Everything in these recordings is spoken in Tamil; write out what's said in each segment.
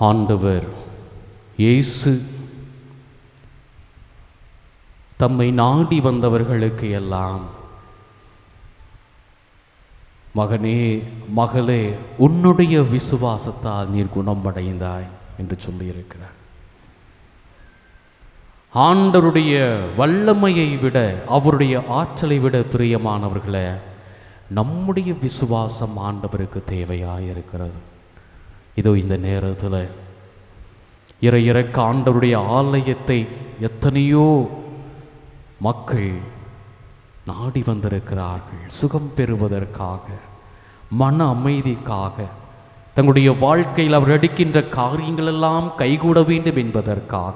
ஆண்டவர் இயேசு தம்மை நாடி வந்தவர்களுக்கு எல்லாம் மகனே மகளே உன்னுடைய விசுவாசத்தால் நீர் குணமடைந்தாய் என்று சொல்லியிருக்கிறார் ஆண்டவருடைய வல்லமையை விட அவருடைய ஆற்றலை விட பிரியமானவர்களே நம்முடைய விசுவாசம் ஆண்டவருக்கு தேவையாக இருக்கிறது இதோ இந்த நேரத்தில் இறை இறக்க ஆண்டவருடைய ஆலயத்தை எத்தனையோ மக்கள் நாடி வந்திருக்கிறார்கள் சுகம் பெறுவதற்காக மன அமைதிக்காக தங்களுடைய வாழ்க்கையில் அவர் எடுக்கின்ற காரியங்களெல்லாம் கைகூட வேண்டும் என்பதற்காக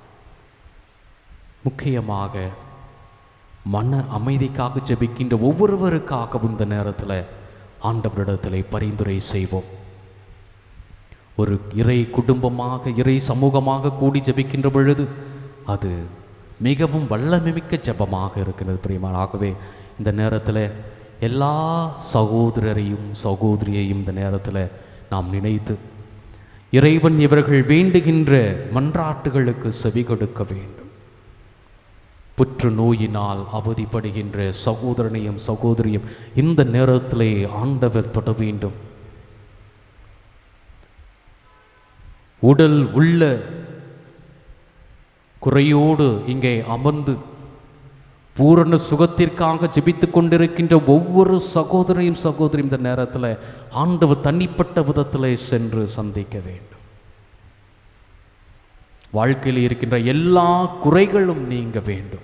முக்கியமாக மன அமைதிக்காக ஜெபிக்கின்ற ஒவ்வொருவருக்காகவும் இந்த நேரத்தில் ஆண்டவரிடத்தில் பரிந்துரை செய்வோம் ஒரு இறை குடும்பமாக இறை சமூகமாக கூடி ஜெபிக்கின்ற பொழுது அது மிகவும் வல்லமைமிக்க ஜெபமாக இருக்கிறது பிரியமானாகவே இந்த நேரத்தில் எல்லா சகோதரரையும் சகோதரியையும் இந்த நேரத்தில் நாம் நினைத்து இறைவன் இவர்கள் வேண்டுகின்ற மன்றாட்டுகளுக்கு செவி கொடுக்க வேண்டும் புற்று நோயினால் அவதிப்படுகின்ற சகோதரனையும் சகோதரியும் இந்த நேரத்திலே ஆண்டவர் தொட வேண்டும் உடல் உள்ள குறையோடு இங்கே அமர்ந்து பூரண சுகத்திற்காக ஜெபித்துக் கொண்டிருக்கின்ற ஒவ்வொரு சகோதரையும் சகோதரியும் இந்த நேரத்தில் ஆண்டவர் தனிப்பட்ட விதத்திலே சென்று சந்திக்க வேண்டும் வாழ்க்கையில் இருக்கின்ற எல்லா குறைகளும் நீங்க வேண்டும்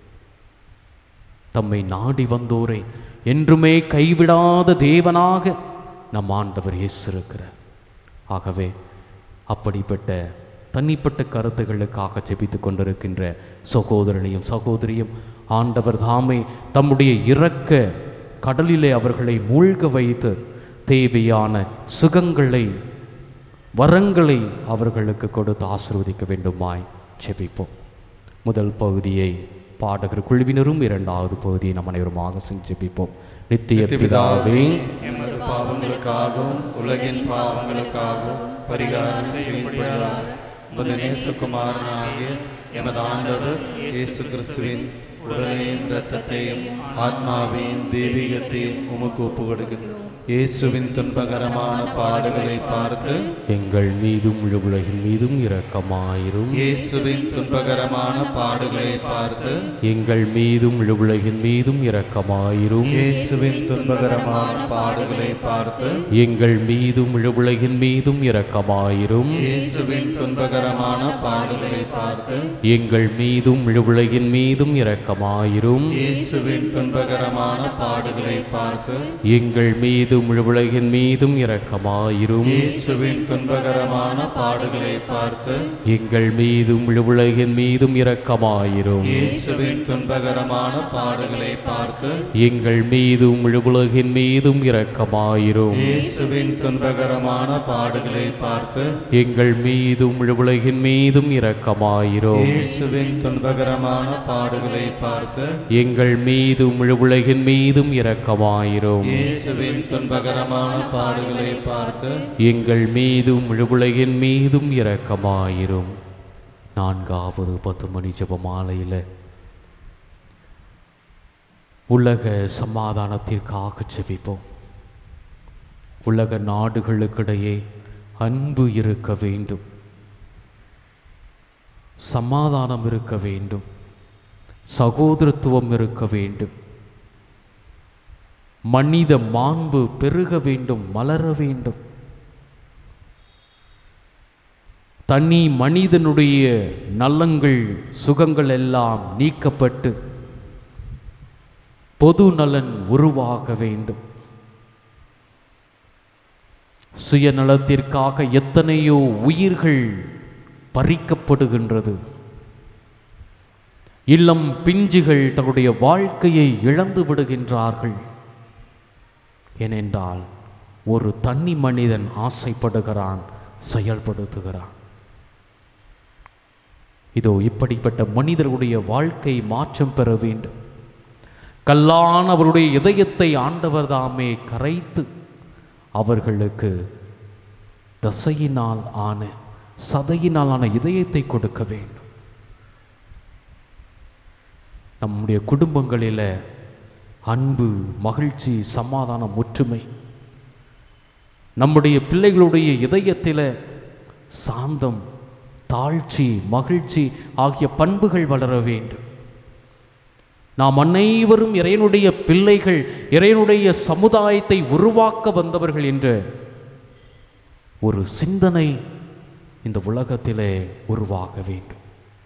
தம்மை நாடி வந்தோரை என்றுமே கைவிடாத தேவனாக நம் ஆண்டவர் இயேசு இருக்கிறார் ஆகவே அப்படிப்பட்ட தனிப்பட்ட கருத்துகளுக்காக ஜெபித்துக் கொண்டிருக்கின்ற சகோதரனையும் சகோதரியும் ஆண்டவர் தாமே தம்முடைய இரக்க கடலிலே அவர்களை மூழ்க வைத்து தேவையான சுகங்களை வரங்களை அவர்களுக்கு கொடுத்து ஆசிர்வதிக்க வேண்டுமாய் ஜெபிப்போம் முதல் பகுதியை பாடகர் குழுவினரும் இரண்டாவது பகுதியை நம் அனைவருமாக செஞ்சு ஜெபிப்போம் நித்திய பிதாவே எமது பாவங்களுக்காகவும் உலகின் பாவங்களுக்காகவும் பரிகாரம் செய்யப்படுகிறார் உமது நேசகுமாரனாகிய எமது ஆண்டவர் இயேசு கிறிஸ்துவின் உடலையும் இரத்தத்தையும் ஆத்மாவையும் தெய்வீகத்தையும் உமக்கு ஒப்பு கொடுக்கிறோம் இயேசுவின் துன்பகரமான பாடுகளை பார்த்து எங்கள் மீதும் முழு உலகின் மீதும் இரக்கமாயிரும் இயேசுவின் துன்பகரமான பாடுகளை பார்த்து எங்கள் மீதும் முழு உலகின் மீதும் இரக்கமாயிரும் இயேசுவின் துன்பகரமான பாடுகளை பார்த்து எங்கள் மீதும் முழு உலகின் மீதும் இரக்கமாயிரும் இயேசுவின் துன்பகரமான பாடுகளை பார்த்து எங்கள் மீதும் முழு உலகின் மீதும் இரக்கமாயிரும் இயேசுவின் துன்பகரமான பாடுகளை பார்த்து எங்கள் மீதும் முழு உலகின் மீதும் இரக்கமாயிரும் இயேசுவின் துன்பகரமான பாடுகளை பார்த்து எங்கள் மீதும் முழு உலகின் மீதும் இரக்கமாயிரும் இயேசுவின் துன்பகரமான பாடுகளை பார்த்து எங்கள் மீதும் முழு உலகின் மீதும் இரக்கமாயிரும் இயேசுவின் துன்பகரமான பாடுகளை பார்த்து எங்கள் மீதும் முழு உலகின் மீதும் இரக்கமாயிரும் இயேசுவின் துன்பகரமான பாடுகளை பார்த்து எங்கள் மீதும் முழு உலகின் மீதும் இரக்கமாயிரும் இயேசுவின் துன்பகரமான பாடுகளை பார்த்து எங்கள் மீதும் முழு உலகின் மீதும் இரக்கமாயிரும் நான்காவது பத்து மணி ஜெப மாலையில் உலக சமாதானத்திற்காக ஜெபிப்போம் உலக நாடுகளுக்கிடையே அன்பு இருக்க வேண்டும் சமாதானம் இருக்க வேண்டும் சகோதரத்துவம் இருக்க வேண்டும் மனித மாண்பு பெருக வேண்டும் மலர வேண்டும் தனி மனிதனுடைய நலங்கள் சுகங்கள் எல்லாம் நீக்கப்பட்டு பொது நலன் உருவாக வேண்டும் சுயநலத்திற்காக எத்தனையோ உயிர்கள் பறிக்கப்படுகின்றது இல்லம் பிஞ்சுகள் தன்னுடைய வாழ்க்கையை இழந்து விடுகின்றார்கள் ஏனென்றால் ஒரு தனி மனிதன் ஆசைப்படுகிறான் செயல்படுத்துகிறான் இதோ இப்படிப்பட்ட மனிதர்களுடைய வாழ்க்கை மாற்றம் பெற வேண்டும் கல்லான் அவருடைய இதயத்தை ஆண்டவர் தாமே கரைத்து அவர்களுக்கு தசையினால் ஆன சதையினாலான இதயத்தை கொடுக்க வேண்டும் நம்முடைய குடும்பங்களில் அன்பு மகிழ்ச்சி சமாதானம் ஒற்றுமை நம்முடைய பிள்ளைகளுடைய இதயத்தில் சாந்தம் தாழ்ச்சி மகிழ்ச்சி ஆகிய பண்புகள் வளர வேண்டும் நாம் அனைவரும் இறைவனுடைய பிள்ளைகள் இறைவனுடைய சமுதாயத்தை உருவாக்க வந்தவர்கள் என்ற ஒரு சிந்தனை இந்த உலகத்திலே உருவாக வேண்டும்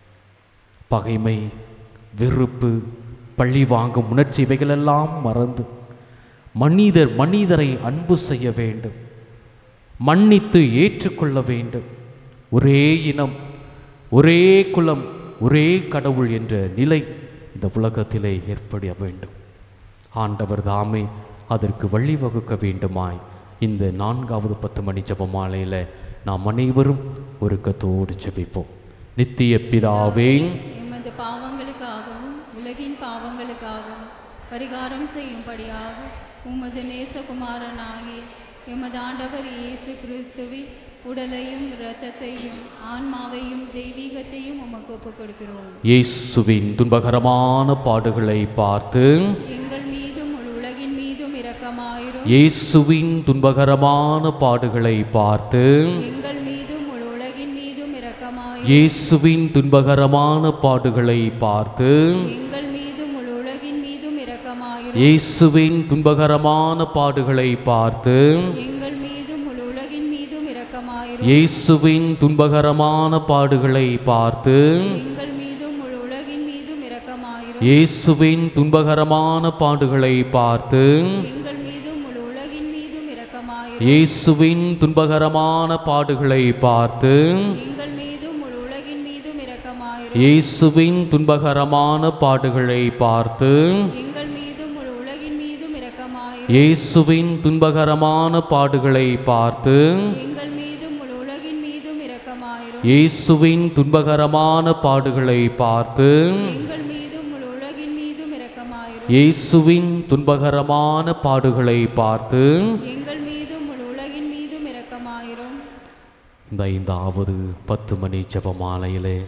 பகைமை வெறுப்பு பழி வாங்கும் உணர்ச்சி இவைகளெல்லாம் மறந்து மனிதர் மனிதரை அன்பு செய்ய வேண்டும் மன்னித்து ஏற்றுக்கொள்ள வேண்டும் ஒரே இனம் ஒரே குலம் ஒரே கடவுள் என்ற நிலை இந்த உலகத்திலே ஏற்பட வேண்டும் ஆண்டவர் தாமே அதற்கு வழிவகுக்க வேண்டுமாய் இந்த நான்காவது பத்து மணி ஜெப மாலையில் நாம் அனைவரும் ஒருக்கத்தோடு ஜெபிப்போம் நித்திய பிதாவே எமது பாவங்களுக்காகவும் உலகின் பாவங்களுக்காகவும் பரிகாரம் செய்யும்படியாக உமது நேசகுமாரனாகிய எமது ஆண்டவர் இயேசு கிறிஸ்துவின் உடலையும் இரத்தத்தையும் ஆன்மாவையும் தெய்வீகத்தையும் உமக்கு ஒப்புக் கொடுக்கிறோம் இயேசுவின் துன்பகரமான பாடுகளை பார்த்து எங்கள் மீதும் முழு உலகின் மீதும் இரக்கமாயிரும் இயேசுவின் துன்பகரமான பாடுகளை பார்த்து எங்கள் மீதும் முழு உலகின் மீதும் இரக்கமாயிரும் இயேசுவின் துன்பகரமான பாடுகளை பார்த்து எங்கள் மீதும் முழு உலகின் மீதும் இரக்கமாயிரும் இயேசுவின் துன்பகரமான பாடுகளை பார்த்து எங்கள் மீதும் முழு உலகின் மீதும் இரக்கமாயிரும் இயேசுவின் துன்பகரமான பாடுகளை பார்த்து எங்கள் மீதும் முழு உலகின் மீதும் இரக்கமாயிரும் இயேசுவின் துன்பகரமான பாடுகளை பார்த்து எங்கள் மீதும் முழு உலகின் மீதும் இரக்கமாயிரும் இயேசுவின் துன்பகரமான பாடுகளை பார்த்து எங்கள் மீதும் முழு உலகின் மீதும் இரக்கமாயிரும் இயேசுவின் துன்பகரமான பாடுகளை பார்த்து எங்கள் மீதும் முழு உலகின் மீதும் இரக்கமாயிரும் இயேசுவின் துன்பகரமான பாடுகளை பார்த்து எங்கள் மீதும் முழு உலகின் மீதும் இரக்கமாயிரும் இயேசுவின் துன்பகரமான பாடுகளை பார்த்து எங்கள் மீதும் முழு உலகின் மீதும் இரக்கமாயிரும் இயேசுவின் துன்பகரமான பாடுகளை பார்த்து எங்கள் மீதும் முழு உலகின் மீதும் இரக்கமாயிரும் இந்த ஐந்தாவது பத்து மணி ஜெபமாலையிலே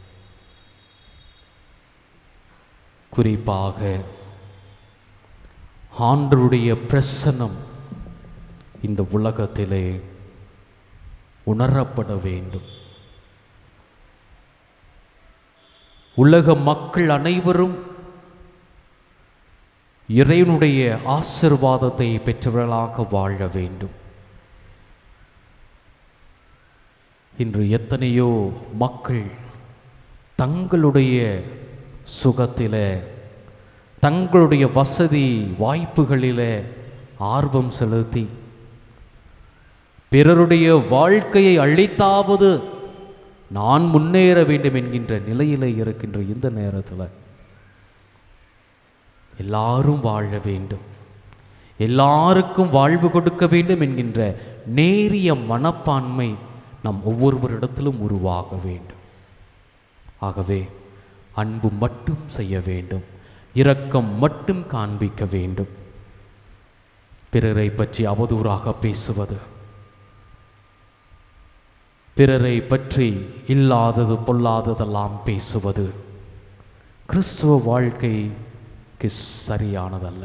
குறிப்பாக ஆண்டருடைய பிரசனம் இந்த உலகத்திலே உணரப்பட வேண்டும் உலக மக்கள் அனைவரும் இறைவனுடைய ஆசிர்வாதத்தை பெற்றவர்களாக வாழ வேண்டும் இன்று எத்தனையோ மக்கள் தங்களுடைய சுகத்திலே தங்களுடைய வசதி வாய்ப்புகளிலே ஆர்வம் செலுத்தி பிறருடைய வாழ்க்கையை அழித்தாவது நான் முன்னேற வேண்டும் என்கின்ற நிலையிலே இருக்கின்ற இந்த நேரத்தில் எல்லாரும் வாழ வேண்டும் எல்லாருக்கும் வாழ்வு கொடுக்க வேண்டும் என்கின்ற நேரிய மனப்பான்மை நம் ஒவ்வொருவரிடத்திலும் உருவாக வேண்டும் ஆகவே அன்பு மட்டும் செய்ய வேண்டும் இரக்கம் மட்டும் காண்பிக்க வேண்டும் பிறரை பற்றி அவதூறாக பேசுவது பிறரை பற்றி இல்லாதது பொல்லாததெல்லாம் பேசுவது கிறிஸ்துவ வாழ்க்கைக்கு சரியானதல்ல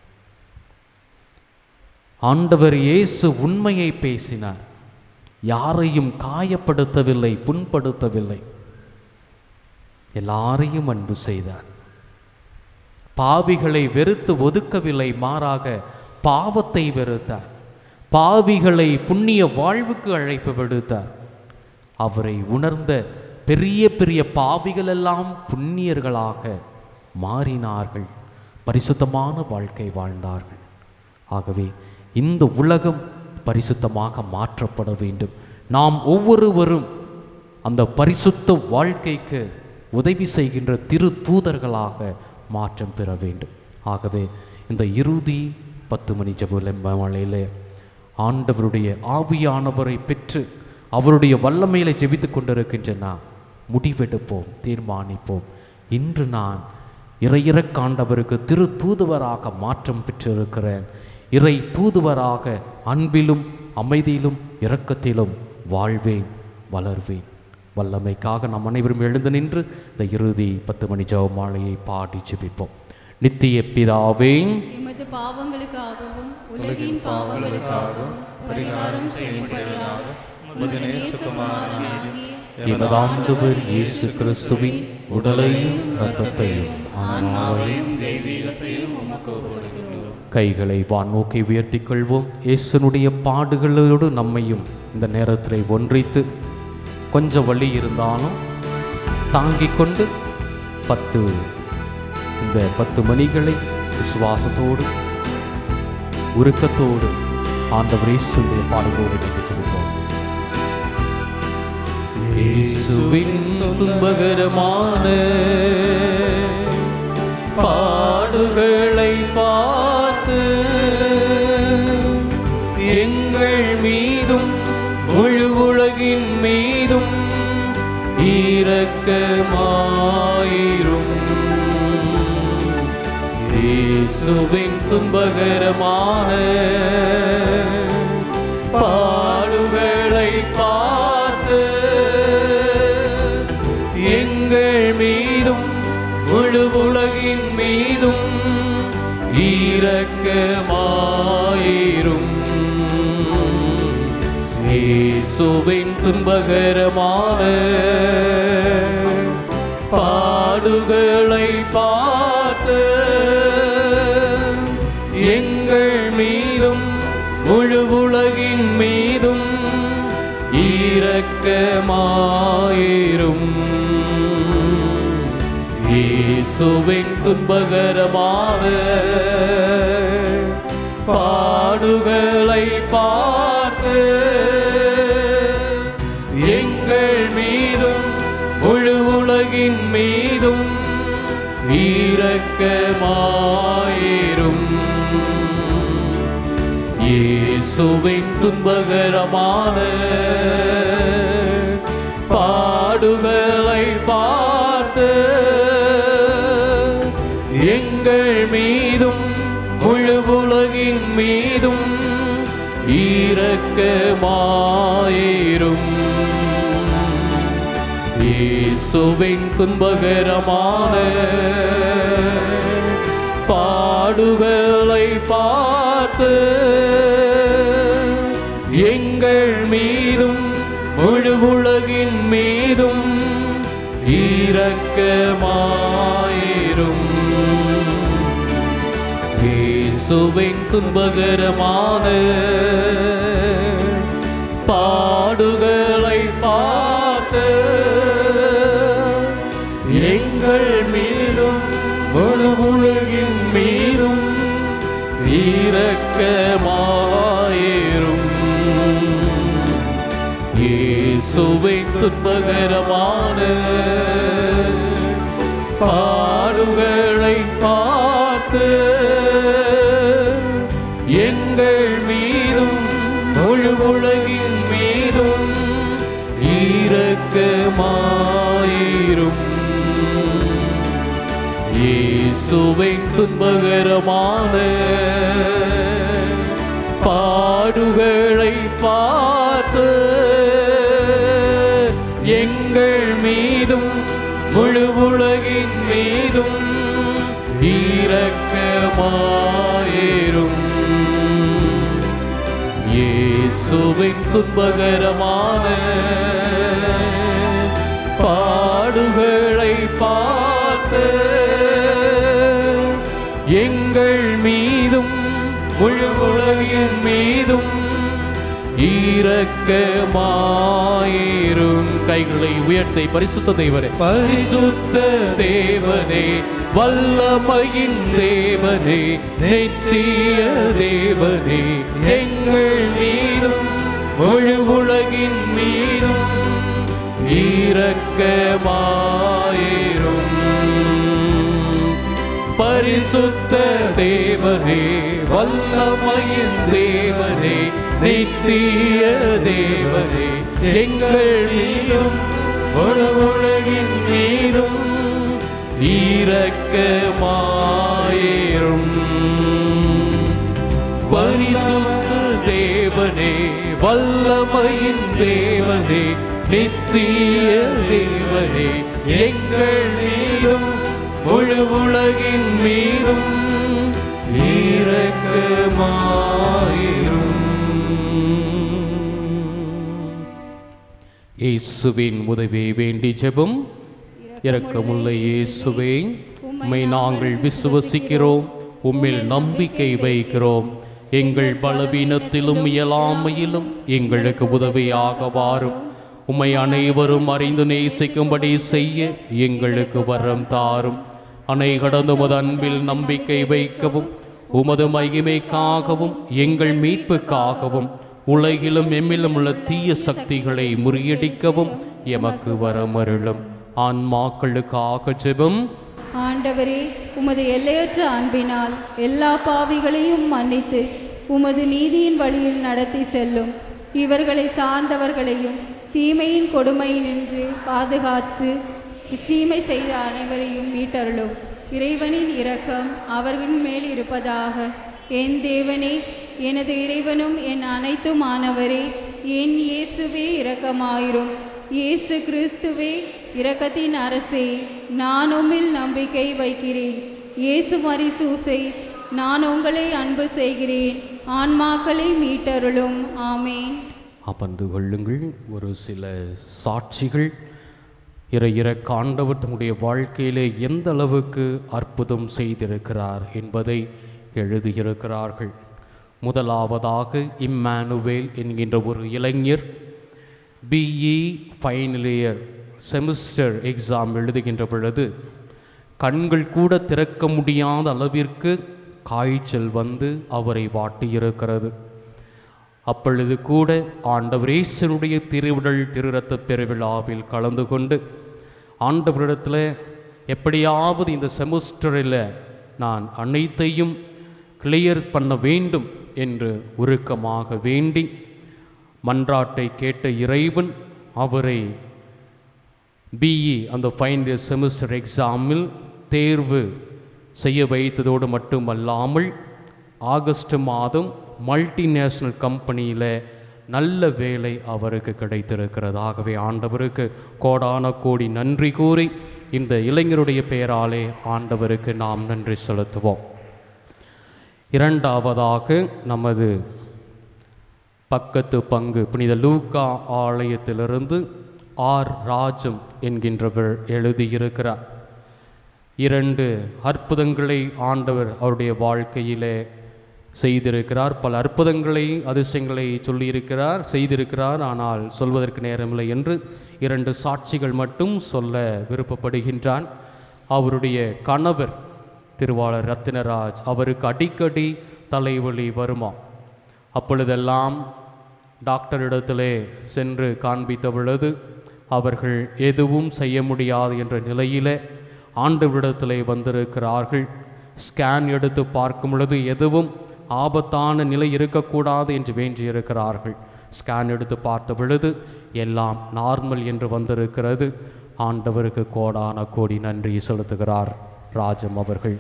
ஆண்டவர் இயேசு உண்மையை பேசினார் யாரையும் காயப்படுத்தவில்லை புண்படுத்தவில்லை எல்லாரையும் அன்பு செய்தார் பாவிகளை வெறுத்து ஒதுக்கவில்லை மாறாக பாவத்தை வெறுத்தார் பாவிகளை புண்ணிய வாழ்வுக்கு அழைப்பு விடுத்தார் அவரை உணர்ந்த பெரிய பெரிய பாவிகள் எல்லாம் புண்ணியர்களாக மாறினார்கள் பரிசுத்தமான வாழ்க்கை வாழ்ந்தார்கள் ஆகவே இந்த உலகம் பரிசுத்தமாக மாற்றப்பட வேண்டும் நாம் ஒவ்வொருவரும் அந்த பரிசுத்த வாழ்க்கைக்கு உதவி செய்கின்ற திரு தூதர்களாக மாற்றம் பெற வேண்டும் ஆகவே இந்த இறுதி பத்து மணி ஜபுல மலையிலே ஆண்டவருடைய ஆவியானவரை பெற்று அவருடைய வல்லமையில ஜெபித்து கொண்டிருக்கின்ற நாம் முடிவெடுப்போம் தீர்மானிப்போம் இன்று நான் இறையிறக்காண்டவருக்கு திரு தூதுவராக மாற்றம் பெற்றிருக்கிறேன் இறை தூதுவராக அன்பிலும் அமைதியிலும் இரக்கத்திலும் வாழ்வேன் வளர்வேன் வல்லமைக்காக நாம் அனைவரும் எழுந்து நின்று இந்த இறுதி பத்து மணி ஜெப மாலையை பாடி ஜெபிப்போம் நித்திய பிதாவே எமது பாவங்களுக்காகவும் உலகின் பாவங்களுக்காகவும் பரிகாரம் செய்யும்படியாக உமது நேசகுமாரனாகிய எமது ஆண்டவர் இயேசு கிறிஸ்துவின் உடலையும் இரத்தத்தையும் ஆன்மாவையும் தெய்வீகத்தையும் உமக்கு ஒப்புக்கொடுக்கிறோம் கைகளை வானோக்கி உயர்த்திக் கொள்வோம் இயேசுனுடைய பாடுகளோடு நம்மையும் இந்த நேரத்தில் ஒன்றித்து கொஞ்சம் வழி இருந்தாலும் தாங்கிக் கொண்டு பத்து இந்த பத்து மணிகளை விசுவாசத்தோடு உருக்கத்தோடு ஆண்டவர் இயேசுடைய பாடுகளோடு நினைச்சிருப்போம் இயேசுவின் துன்பகரமான பாடுகளை பார்த்து எங்கள் மீதும் முழு உலகின் மீதும் இரக்கமாயிரும் இயேசுவின் துன்பகரமான பாடுகளை பார்த்து எங்கள் மீதும் முழு உலகின் மீதும் இரக்கமாயிரும் இயேசுவின் துன்பகரமான பாடுகளை பார்த்து எங்கள் மீதும் முழு உலகின் மீதும் இரக்கமாயிரும் இயேசுவின் துன்பகரமான பாடுகளை பார்த்து எங்கள் மீதும் முழு உலகின் மீதும் இரக்கமாயிரும் இயேசுவின் துன்பகரமான பாடுகளை பார்த்து எங்கள் மீதும் முழு உலகின் மீதும் இரக்கமாயிரும் இயேசுவின் துன்பகரமான பாடுகளை பார்த்து எங்கள் மீதும் முழு உலகின் மீதும் இரக்கமாயிரும் இயேசுவின் துன்பகரமான பாடுகளை பார்த்து எங்கள் மீதும் முழு உலகின் மீதும் இரக்கமாயிரும் இயேசுவின் துன்பகரமான பாடுகளை பார்த்து எங்கள் மீதும் முழு உலகின் மீதும் இரக்கமாயிரும் இயேசுவின் துன்பகரமான பாடுகளை பார்த்து எங்கள் மீதும் முழு உலகின் மீதும் இரக்கமாயிரும் இயேசுவின் துன்பகரமான பாடுகளை பார்த்து எங்கள் மீதும் முழு உலகின் மீதும் இரக்கமாயிரும் கைகளை உயர்த்தை பரிசுத்த தேவரே பரிசுத்த தேவனே வல்லமையின் தேவனே நித்திய தேவனே எங்கள் மீதும் முழு உலகின் மீதும் இரக்கமாயிரும் பரிசுத்த தேவனே வல்லமையின் தேவனே நித்திய தேவனே எங்கள் மீதும் முழு உலகின் மீதும் இரக்கமாயிரும் பரிசுத்த தேவனே வல்லமையின் தேவனே நித்திய தேவனே எங்கள் மீதும் முழு உலகின் மீதும் இரக்கமாயிரும் இயேசுவின் உதவியை வேண்டி ஜெபம் இரக்கமுள்ள இயேசுவே உம்மை நாங்கள் விசுவசிக்கிறோம் உம்மில் நம்பிக்கை வைக்கிறோம் எங்கள் பலவீனத்திலும் இயலாமையிலும் எங்களுக்கு உதவியாக வாரும் உம்மை அனைவரும் அறிந்து நேசிக்கும்படி செய்ய எங்களுக்கு வரம் தாரும் அணை கடந்த உமது அன்பில் நம்பிக்கை வைக்கவும் உமது மகிமைக்காகவும் எங்கள் மீட்புக்காகவும் உலகிலும் எம்மிலும் உள்ள தீய சக்திகளை முறியடிக்கவும் எமக்கு வரமருளும் ஆன்மாக்களுக்காக ஜெபம் ஆண்டவரே உமது எல்லையற்ற அன்பினால் எல்லா பாவிகளையும் மன்னித்து உமது நீதியின் வழியில் நடத்தி செல்லும் இவர்களை சார்ந்தவர்களையும் தீமையின் கொடுமையினின்று பாதுகாத்து தீமை செய்த அனைவரையும் மீட்டருளும் இறைவனின் இரக்கம் அவர்களின் மேல் இருப்பதாக என் தேவனே எனது இறைவனும் என் அனைத்துமானவரே என் இயேசுவே இரக்கமாயிரும் இயேசு கிறிஸ்துவே இரக்கத்தின் அரசே நான் உம்மில் நம்பிக்கை வைக்கிறேன் இயேசு மரிசூசை நான் உங்களை அன்பு செய்கிறேன் ஆன்மாக்களை மீட்டருளும் ஆமேன் அமர்ந்து கொள்ளுங்கள் ஒரு சில சாட்சிகள் இறை இறக்க ஆண்டவர் தம்முடைய வாழ்க்கையிலே எந்த அளவுக்கு அற்புதம் செய்திருக்கிறார் என்பதை எழுதியிருக்கிறார்கள் முதலாவதாக இம்மானுவேல் என்கின்ற ஒரு இளைஞர் BE final year semester exam எழுதுகின்ற பொழுது கண்கள் கூட திறக்க முடியாத அளவிற்கு காய்ச்சல் வந்து அவரை வாட்டியிருக்கிறது அப்பொழுது கூட ஆண்டவரேசனுடைய திருவிடல் திருரத்த பெருவிழாவில் கலந்து கொண்டு ஆண்டவரிடத்தில் எப்படியாவது இந்த செமஸ்டரில் நான் அனைத்தையும் கிளியர் பண்ண வேண்டும் என்று உருக்கமாக வேண்டி மன்றாட்டை கேட்ட இறைவன் அவரை பிஇ அந்த ஃபைனல் இயர் செமஸ்டர் எக்ஸாமில் தேர்வு செய்ய வைத்ததோடு மட்டுமல்லாமல் ஆகஸ்ட் மாதம் மல்டிநேஷ்னல் கம்பெனியில் நல்ல வேலை அவருக்கு கிடைத்திருக்கிறது ஆகவே ஆண்டவருக்கு கோடான கோடி நன்றி கூறி இந்த இளைஞருடைய பெயராலே ஆண்டவருக்கு நாம் நன்றி செலுத்துவோம் இரண்டாவதாக நமது பக்கத்து பங்கு புனித லூக்கா ஆலயத்திலிருந்து ஆர் ராஜம் என்கின்றவர் எழுதியிருக்கிறார் இரண்டு அற்புதங்களை ஆண்டவர் அவருடைய வாழ்க்கையிலே செய்திருக்கிறார் பல அற்புதங்களை அதிசயங்களை சொல்லியிருக்கிறார் செய்திருக்கிறார் ஆனால் சொல்வதற்கு நேரமில்லை என்று இரண்டு சாட்சிகள் மட்டும் சொல்ல விருப்பப்படுகின்றான் அவருடைய கணவர் திருவாளர் ரத்தினராஜ் அவருக்கு அடிக்கடி தலைவலி வருமா அப்பொழுதெல்லாம் டாக்டரிடத்திலே சென்று காண்பித்த பொழுது அவர்கள் எதுவும் செய்ய முடியாது என்ற நிலையிலே ஆண்டவரிடத்திலே வந்திருக்கிறார்கள் ஸ்கேன் எடுத்து பார்க்கும் பொழுது எதுவும் ஆபத்தான நிலை இருக்கக்கூடாது என்று வேண்டியிருக்கிறார்கள் ஸ்கேன் எடுத்து பார்த்த பொழுது எல்லாம் நார்மல் என்று வந்திருக்கிறது ஆண்டவருக்கு கோடான கோடி நன்றி செலுத்துகிறார் ராஜம் அவர்கள்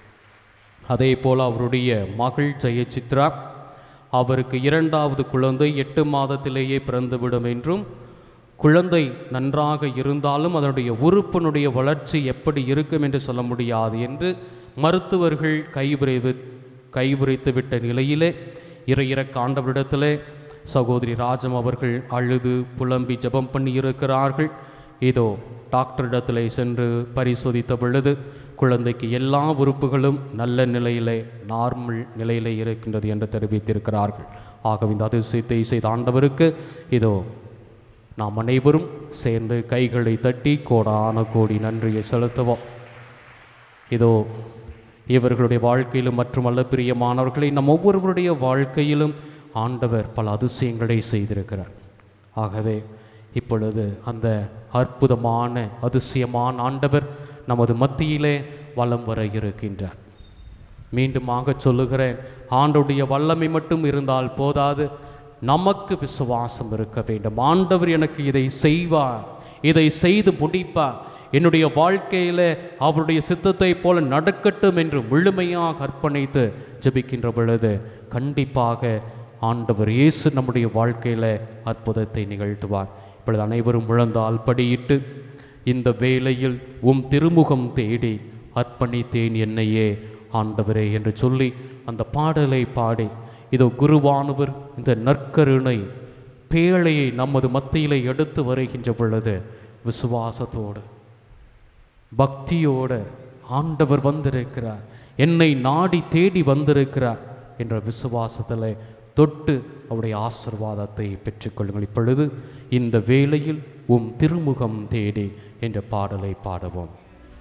அதே போல் அவருடைய மகள் ஜெயசித்ரா அவருக்கு இரண்டாவது குழந்தை எட்டு மாதத்திலேயே பிறந்துவிடும் என்றும் குழந்தை நன்றாக இருந்தாலும் அதனுடைய உறுப்பினுடைய வளர்ச்சி எப்படி இருக்கும் என்று சொல்ல முடியாது என்று மருத்துவர்கள் கைவிரைவு கைவிரித்து விட்ட நிலையிலே இறையிறக்க ஆண்டவரிடத்திலே சகோதரி ராஜம் அவர்கள் அழுது புலம்பி ஜெபம் பண்ணி இருக்கிறார்கள் இதோ டாக்டரிடத்திலே சென்று பரிசோதித்த பொழுது குழந்தைக்கு எல்லா உறுப்புகளும் நல்ல நிலையிலே நார்மல் நிலையிலே இருக்கின்றது என்று தெரிவித்திருக்கிறார்கள் ஆகவே இந்த அதிசயத்தை செய்த ஆண்டவருக்கு இதோ நாம் அனைவரும் சேர்ந்து கைகளை தட்டி கோடான கோடி நன்றியை செலுத்துவோம் இதோ இவர்களுடைய வாழ்க்கையிலும் மட்டுமல்ல பிரியமானவர்களை நம் ஒவ்வொருவருடைய வாழ்க்கையிலும் ஆண்டவர் பல அதிசயங்களை செய்திருக்கிறார் ஆகவே இப்பொழுது அந்த அற்புதமான அதிசயமான ஆண்டவர் நமது மத்தியிலே வலம் வர இருக்கின்றார் மீண்டுமாக சொல்லுகிறேன் ஆண்டுடைய வல்லமை மட்டும் இருந்தால் போதாது நமக்கு விசுவாசம் இருக்க வேண்டும் ஆண்டவர் எனக்கு இதை செய்வார் இதை செய்து முடிப்பார் என்னுடைய வாழ்க்கையில் அவருடைய சித்தத்தை போல நடக்கட்டும் என்று முழுமையாக அர்ப்பணித்து ஜெபிக்கின்ற பொழுது கண்டிப்பாக ஆண்டவர் இயேசு நம்முடைய வாழ்க்கையில் அற்புதத்தை நிகழ்த்துவார் இப்பொழுது அனைவரும் முழந்தால் படியிட்டு இந்த வேளையில் உம் திருமுகம் தேடி அர்ப்பணித்தேன் என்னையே ஆண்டவரே என்று சொல்லி அந்த பாடலை பாடி இதோ குருவானவர் இந்த நற்கருணை பேழையை நமது மத்தியிலே எடுத்து வருகின்ற பொழுது விசுவாசத்தோடு பக்தியோடு ஆண்டவர் வந்திருக்கிறார் என்னை நாடி தேடி வந்திருக்கிறார் என்ற விசுவாசத்தில் தொட்டு அவருடைய ஆசிர்வாதத்தை பெற்றுக்கொள்ளுங்கள் இப்பொழுது இந்த வேளையில் உம் திருமுகம் தேடி என்ற பாடலை பாடுவோம்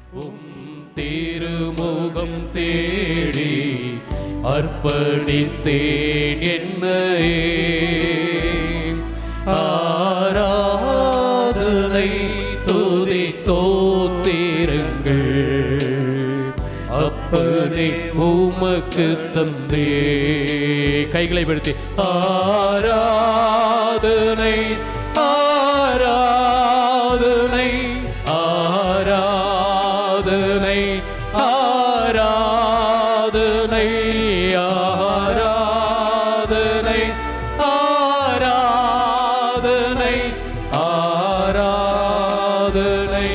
திருமுகம் தேடி அர்ப்பணித்தேன் என்னையே ஆராதனை துதி ஸ்தோத்திரங்கள் அப்பனே உமக்கு தந்தே கைகளை விடுத்தி ஆராதனை ஆராதனை ஆராதனை ஆராதனை ஆராதனை ஆராதனை ஆராதனை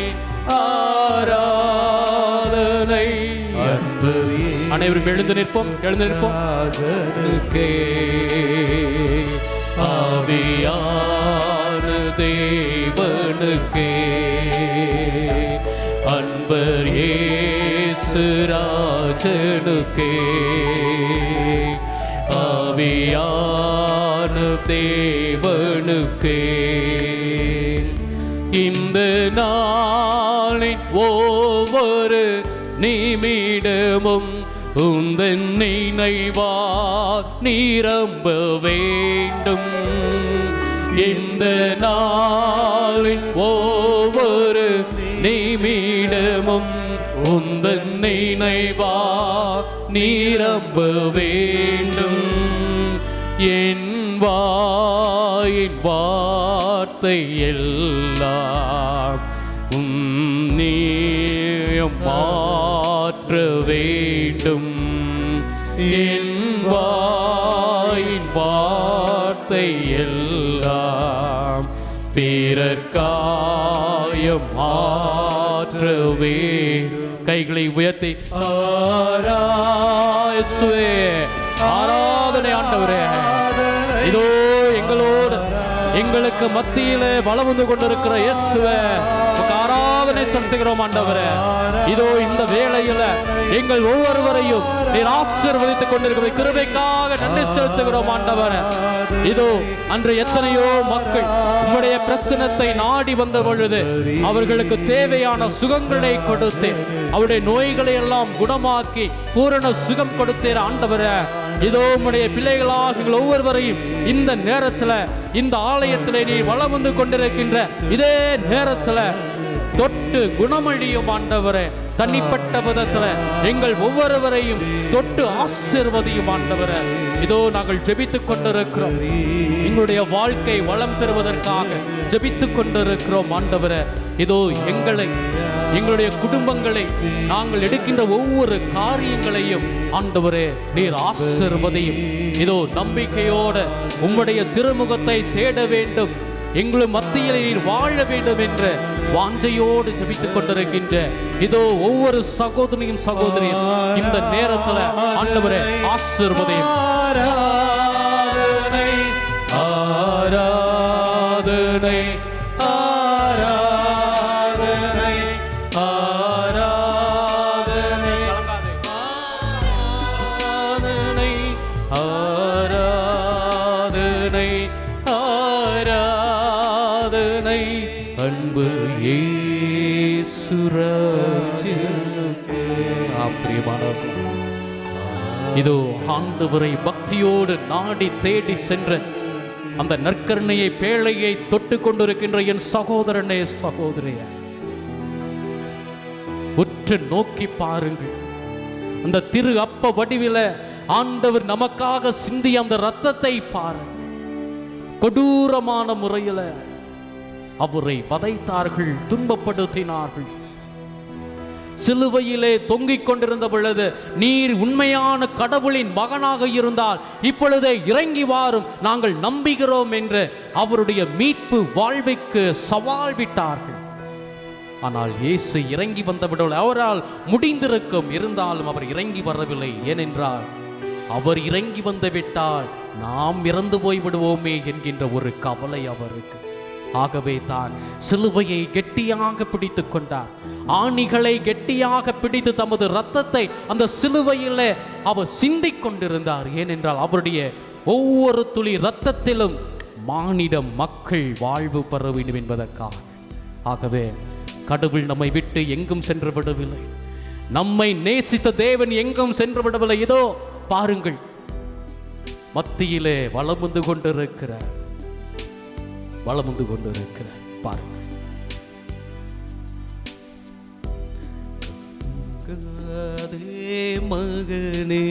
ஆராதனை அன்பு அனைவரும் எழுந்து நிற்போம் எழுந்து நிற்போம் ராஜனுக்கே ஆவியான தேவனுக்கே அன்பர் இயேசு ராஜனுக்கே ஆவியான தேவனுக்கே இந்த நாளின் ஒவ்வொரு நிமிடமும் உந்தன் நினைவா நிரம்ப வேண்டும் இந்த நாளின் ஒவ்வொரு நிமிடமும் உந்தன் நினைவா நிரம்ப வேண்டும் என் வாயின் வார்த்தை எல்லாம் உன்னியம் மாற்ற வேண்டும் என் வாயின் வார்த்தை எல்லாம் பிறர்காயம் மாற்றவே கைகளை உயர்த்தி ஆராயசுவே ஆராதனை ஆண்டவரே இதோ எங்களோடு எங்களுக்கு மத்தியிலே வளம் வந்து கொண்டிருக்கிற இயேசுவே உமக்கு ஆராதனை செலுத்துகிறோம் ஆண்டவரே இதோ இந்த வேளையில எங்கள் ஒவ்வொருவரையும் நீர் ஆசீர்வதித்துக் கொண்டிருக்கிற கிருபைக்காக நன்றி செலுத்துகிறோம் ஆண்டவரே இதோ அன்று எத்தனையோ மக்கள் உம்முடைய பிரசனத்தை நாடி வந்த பொழுது அவர்களுக்கு தேவையான சுகங்களை கொடுத்து அவருடைய நோய்களை எல்லாம் குணமாக்கி பூரண சுகம் கொடுத்தீர் ஆண்டவரே இதோ உம்முடைய பிள்ளைகளாக எங்கள் ஒவ்வொருவரையும் இந்த நேரத்துல இந்த ஆலயத்திலே நீ வளம் வந்து கொண்டிருக்கின்ற இதே நேரத்துல தொட்டு குணமழியும் ஆண்டவரே தனிப்பட்ட விதத்துல எங்கள் ஒவ்வொருவரையும் தொட்டு ஆசீர்வதியும் ஆண்டவரே இதோ நாங்கள் ஜெபித்துக் கொண்டிருக்கிறோம் எங்களுடைய வாழ்க்கை வளம் பெறுவதற்காக ஜெபித்துக் கொண்டிருக்கிறோம் ஆண்டவரே இதோ எங்களை எங்களுடைய குடும்பங்களை நாங்கள் எடுக்கின்ற ஒவ்வொரு காரியங்களையும் ஆண்டவரே நீர் ஆசிர்வதையும் இதோ நம்பிக்கையோட உம்முடைய திருமுகத்தை தேட வேண்டும் எங்களும் மத்தியில் நீர் வாழ வேண்டும் என்ற வாஞ்சையோடு ஜெபித்துக் கொண்டிருக்கின்ற இதோ ஒவ்வொரு சகோதரியும் சகோதரியும் இந்த நேரத்துல ஆண்டவரே ஆசிர்வதையும் ஆராதனை ஆராதனை ஆராதனை ஆராதனை ஆராதனை ஆராதனை ஆராதனை அன்பு இயேசுராஜனுக்கே ஆம், பிரியமானவர்களே. இதோ ஆண்டவரை பக்தியோடு நாடி தேடி சென்ற அந்த நற்கருணையை பேழையை தொட்டு கொண்டிருக்கின்ற என் சகோதரனே சகோதரியே உற்று நோக்கி பாருங்கள் அந்த திரு அப்ப வடிவில ஆண்டவர் நமக்காக சிந்திய அந்த ரத்தத்தை பாருங்கள் கொடூரமான முறையில அவரை வதைத்தார்கள் துன்பப்படுத்தினார்கள் சிலுவையிலே தொங்கிக் கொண்டிருந்த பொழுது நீர் உண்மையான கடவுளின் மகனாக இருந்தால் இப்பொழுதே இறங்கி வாரும் நாங்கள் நம்புகிறோம் என்று அவருடைய மீட்பு வாழ்வைக்கு சவால் விட்டார்கள் ஆனால் இயேசு இறங்கி வந்து விடவில்லை அவரால் முடிந்திருக்கும் இருந்தாலும் அவர் இறங்கி வரவில்லை ஏனென்றால் அவர் இறங்கி வந்து விட்டால் நாம் இறந்து போய் விடுவோமே என்கின்ற ஒரு கவலை அவருக்கு ஆகவே தான் சிலுவையை கெட்டியாக பிடித்து கொண்டார் ஆணிகளை கெட்டியாக பிடித்து தமது இரத்தத்தை அந்த சிலுவையில் அவர் சிந்திக் கொண்டிருந்தார் ஏனென்றால் அவருடைய ஒவ்வொரு துளி இரத்தத்திலும் மானிட மக்கள் வாழ்வு பெற வேண்டும் என்பதற்காக ஆகவே கடவுள் நம்மை விட்டு எங்கும் சென்று விடவில்லை நம்மை நேசித்த தேவன் எங்கும் சென்று விடவில்லை இதோ பாருங்கள் மத்தியிலே வலம் வந்து கொண்டிருக்கிறார் வலம் வந்து கொண்டிருக்கிறார் பாருங்கள் கலங்காதே மகனே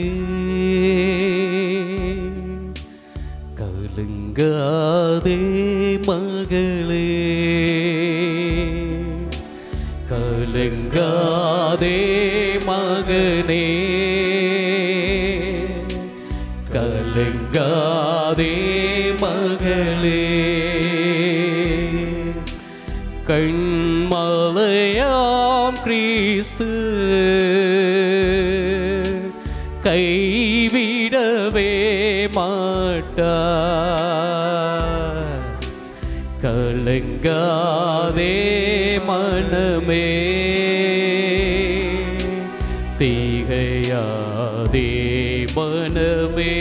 கலங்காதே மகளே கலங்காதே மகனே கலங்காதே மகளே கண்மலையாம் கிறிஸ்து கைவிடவே மாட்டார் கலங்காதே மனமே தீகையாதே மனமே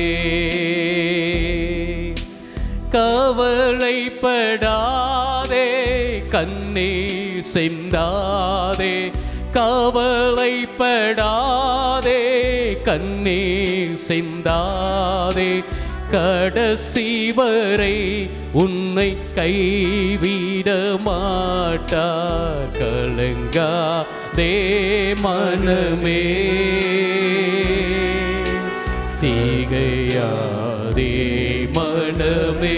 கவலைப்படாதே கண்ணே செந்தாதே கவலைப்படாதே கண்ணே செந்தாதே கடைசி வரை உன்னை கைவிட மாட்டார் கலங்காதே மனமே தீகையாதே மனமே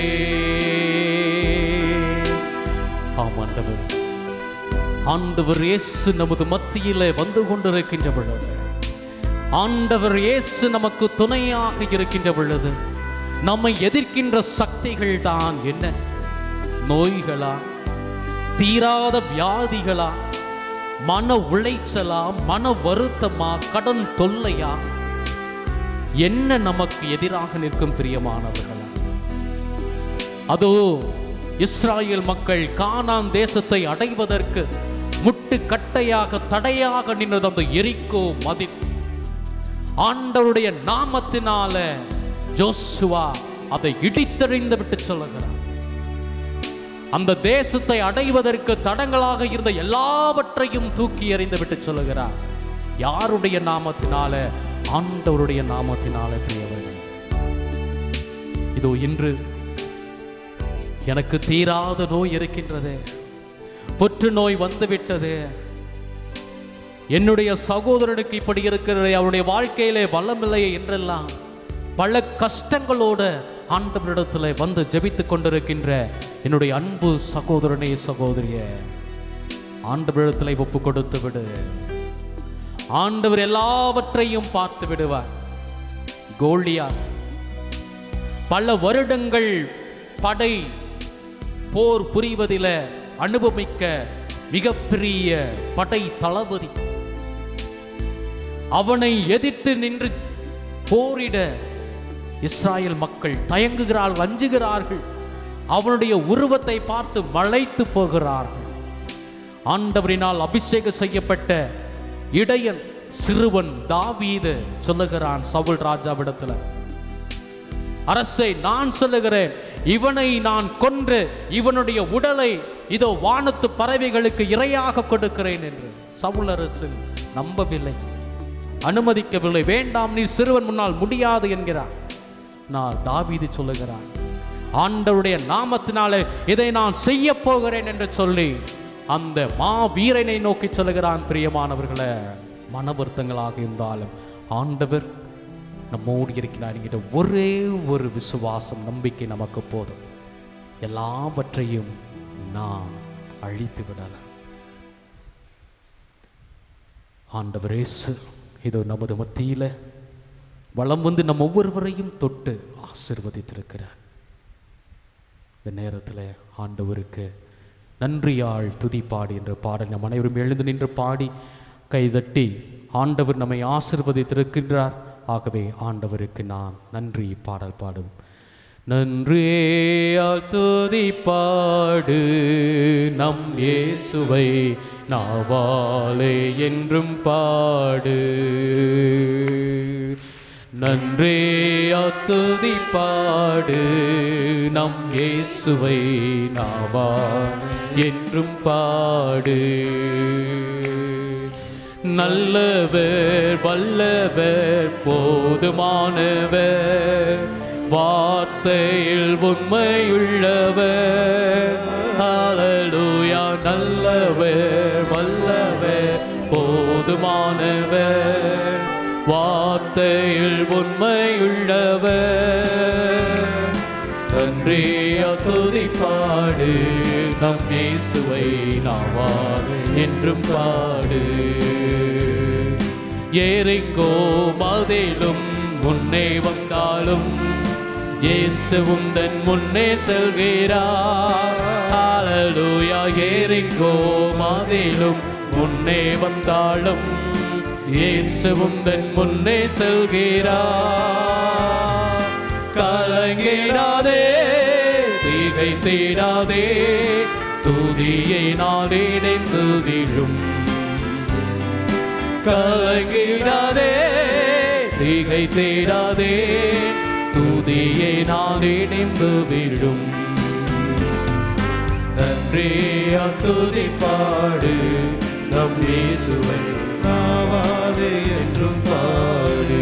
ஆமாண்டவர் ஆண்டவர் இயேசு நமது மத்தியிலே வந்து கொண்டிருக்கின்ற பொழுது ஆண்டவர் இயேசு நமக்கு துணையாக இருக்கின்ற பொழுது நம்மை எதிர்க்கின்ற சக்திகள் தான் என்ன நோய்களா தீராத வியாதிகளா மன உளைச்சலா மன வருத்தமா கடன் தொல்லையா என்ன நமக்கு எதிராக நிற்கும் பிரியமானவர்களா அதோ இஸ்ராயேல் மக்கள் கானான் தேசத்தை அடைவதற்கு முட்டு கட்டையாக தடையாக நின்றது அந்த எரிக்கோ மதில் ஆண்டவருடைய நாமத்தினால ஜோசுவா அதை இடித்தெறிந்து விட்டு சொல்லுகிறார் அந்த தேசத்தை அடைவதற்கு தடங்களாக இருந்த எல்லாவற்றையும் தூக்கி எறிந்து விட்டு சொல்லுகிறார் யாருடைய நாமத்தினால ஆண்டவருடைய நாமத்தினால பிரியவர்கள் இதோ இன்று எனக்கு தீராத நோய் இருக்கின்றது புற்று நோய் வந்துவிட்டது என்னுடைய சகோதரனுக்கு இப்படி இருக்கிறது அவருடைய வாழ்க்கையிலே வல்லமில்லை என்றெல்லாம் பல கஷ்டங்களோடு ஆண்டவரிடத்தில் வந்து ஜெபித்துக் கொண்டிருக்கின்ற என்னுடைய அன்பு சகோதரனே சகோதரிய ஆண்டவரிடத்தில் ஒப்பு கொடுத்து விடு ஆண்டவர் எல்லாவற்றையும் பார்த்து விடுவார் கோலியாத் பல வருடங்கள் படை போர் புரிவதில அனுபவிக்க மிகப்பெரிய படை தளபதி அவனை எதிர்த்து நின்று போரிட இஸ்ராயல் மக்கள் தயங்குகிறார்கள் அஞ்சுகிறார்கள் அவனுடைய உருவத்தை பார்த்து மலைத்து போகிறார்கள் ஆண்டவரினால் அபிஷேகம் செய்யப்பட்ட இடையன் சிறுவன் தாவீது சொல்லுகிறான் சவுல் ராஜாவிடத்துல அரசை நான் சொல்லுகிறேன் இவனை நான் கொன்று இவனுடைய உடலை இதோ வானத்து பறவைகளுக்கு இரையாக கொடுக்கிறேன் என்று சவுல் அரசு நம்பவில்லை அனுமதிக்கவில்லை வேண்டாம் நீ சிறுவன் முன்னால் முடியாது என்கிறார் நான் தாவீது சொல்லுகிறான் ஆண்டவருடைய நாமத்தினாலே இதை நான் செய்ய போகிறேன் என்று சொல்லி அந்த மா வீரனை நோக்கி சொல்லுகிறான் பிரியமானவர்களே மன வருத்தங்களாக இருந்தாலும் ஆண்டவர் நம்மோடு இருக்கிறார் என்கிற ஒரே ஒரு விசுவாசம் நம்பிக்கை நமக்கு போதும் எல்லாவற்றையும் நாம் அழித்து விடலாம் ஆண்டவர் இயேசு இதோ நமது மத்தியில் வளம் வந்து நம் ஒவ்வொருவரையும் தொட்டு ஆசிர்வதித்திருக்கிறார் இந்த நேரத்தில் ஆண்டவருக்கு நன்றியாள் துதி பாடி என்ற பாடல் நம் அனைவரும் எழுந்து நின்று பாடி கைதட்டி ஆண்டவர் நம்மை ஆசிர்வதித்திருக்கின்றார் ஆகவே ஆண்டவருக்கு நாம் நன்றி பாடல் பாடும் நன்றியால் துதி பாடு நம் இயேசுவை நாவாலே என்றும் பாடு நன்றே அத்துதி பாடு நம் இயேசுவை நாவா என்றும் பாடு நல்லவர் வல்லவர் போதுமானவர் வார்த்தையில் உண்மையுள்ளவர் ஹalleluya நல்லவர் வல்லவர் போதுமானவர் வார்த்தையில் உண்மையுள்ளவர் நன்றி துதி பாடு நம் இயேசுவை நாவாக என்றும் பாடு ஏறிக்கோ மதிலும் முன்னே வந்தாலும் இயேசுவும் தன் முன்னே செல்கிறார் ஹalleluya ஏறிக்கோ மதிலும் முன்னே வந்தாலும் இயேசுவும் தன் முன்னே செல்கிறார் கலங்கிடாதே தீகை தேடாதே துதியை நாடிடைந்து விழும் கலங்கிடாதே தீகை தேடாதே துதியை நாடிடைந்து விழும் நன்றி துதி பாடு நம் இயேசுவை நாவாலே என்றும் பாடு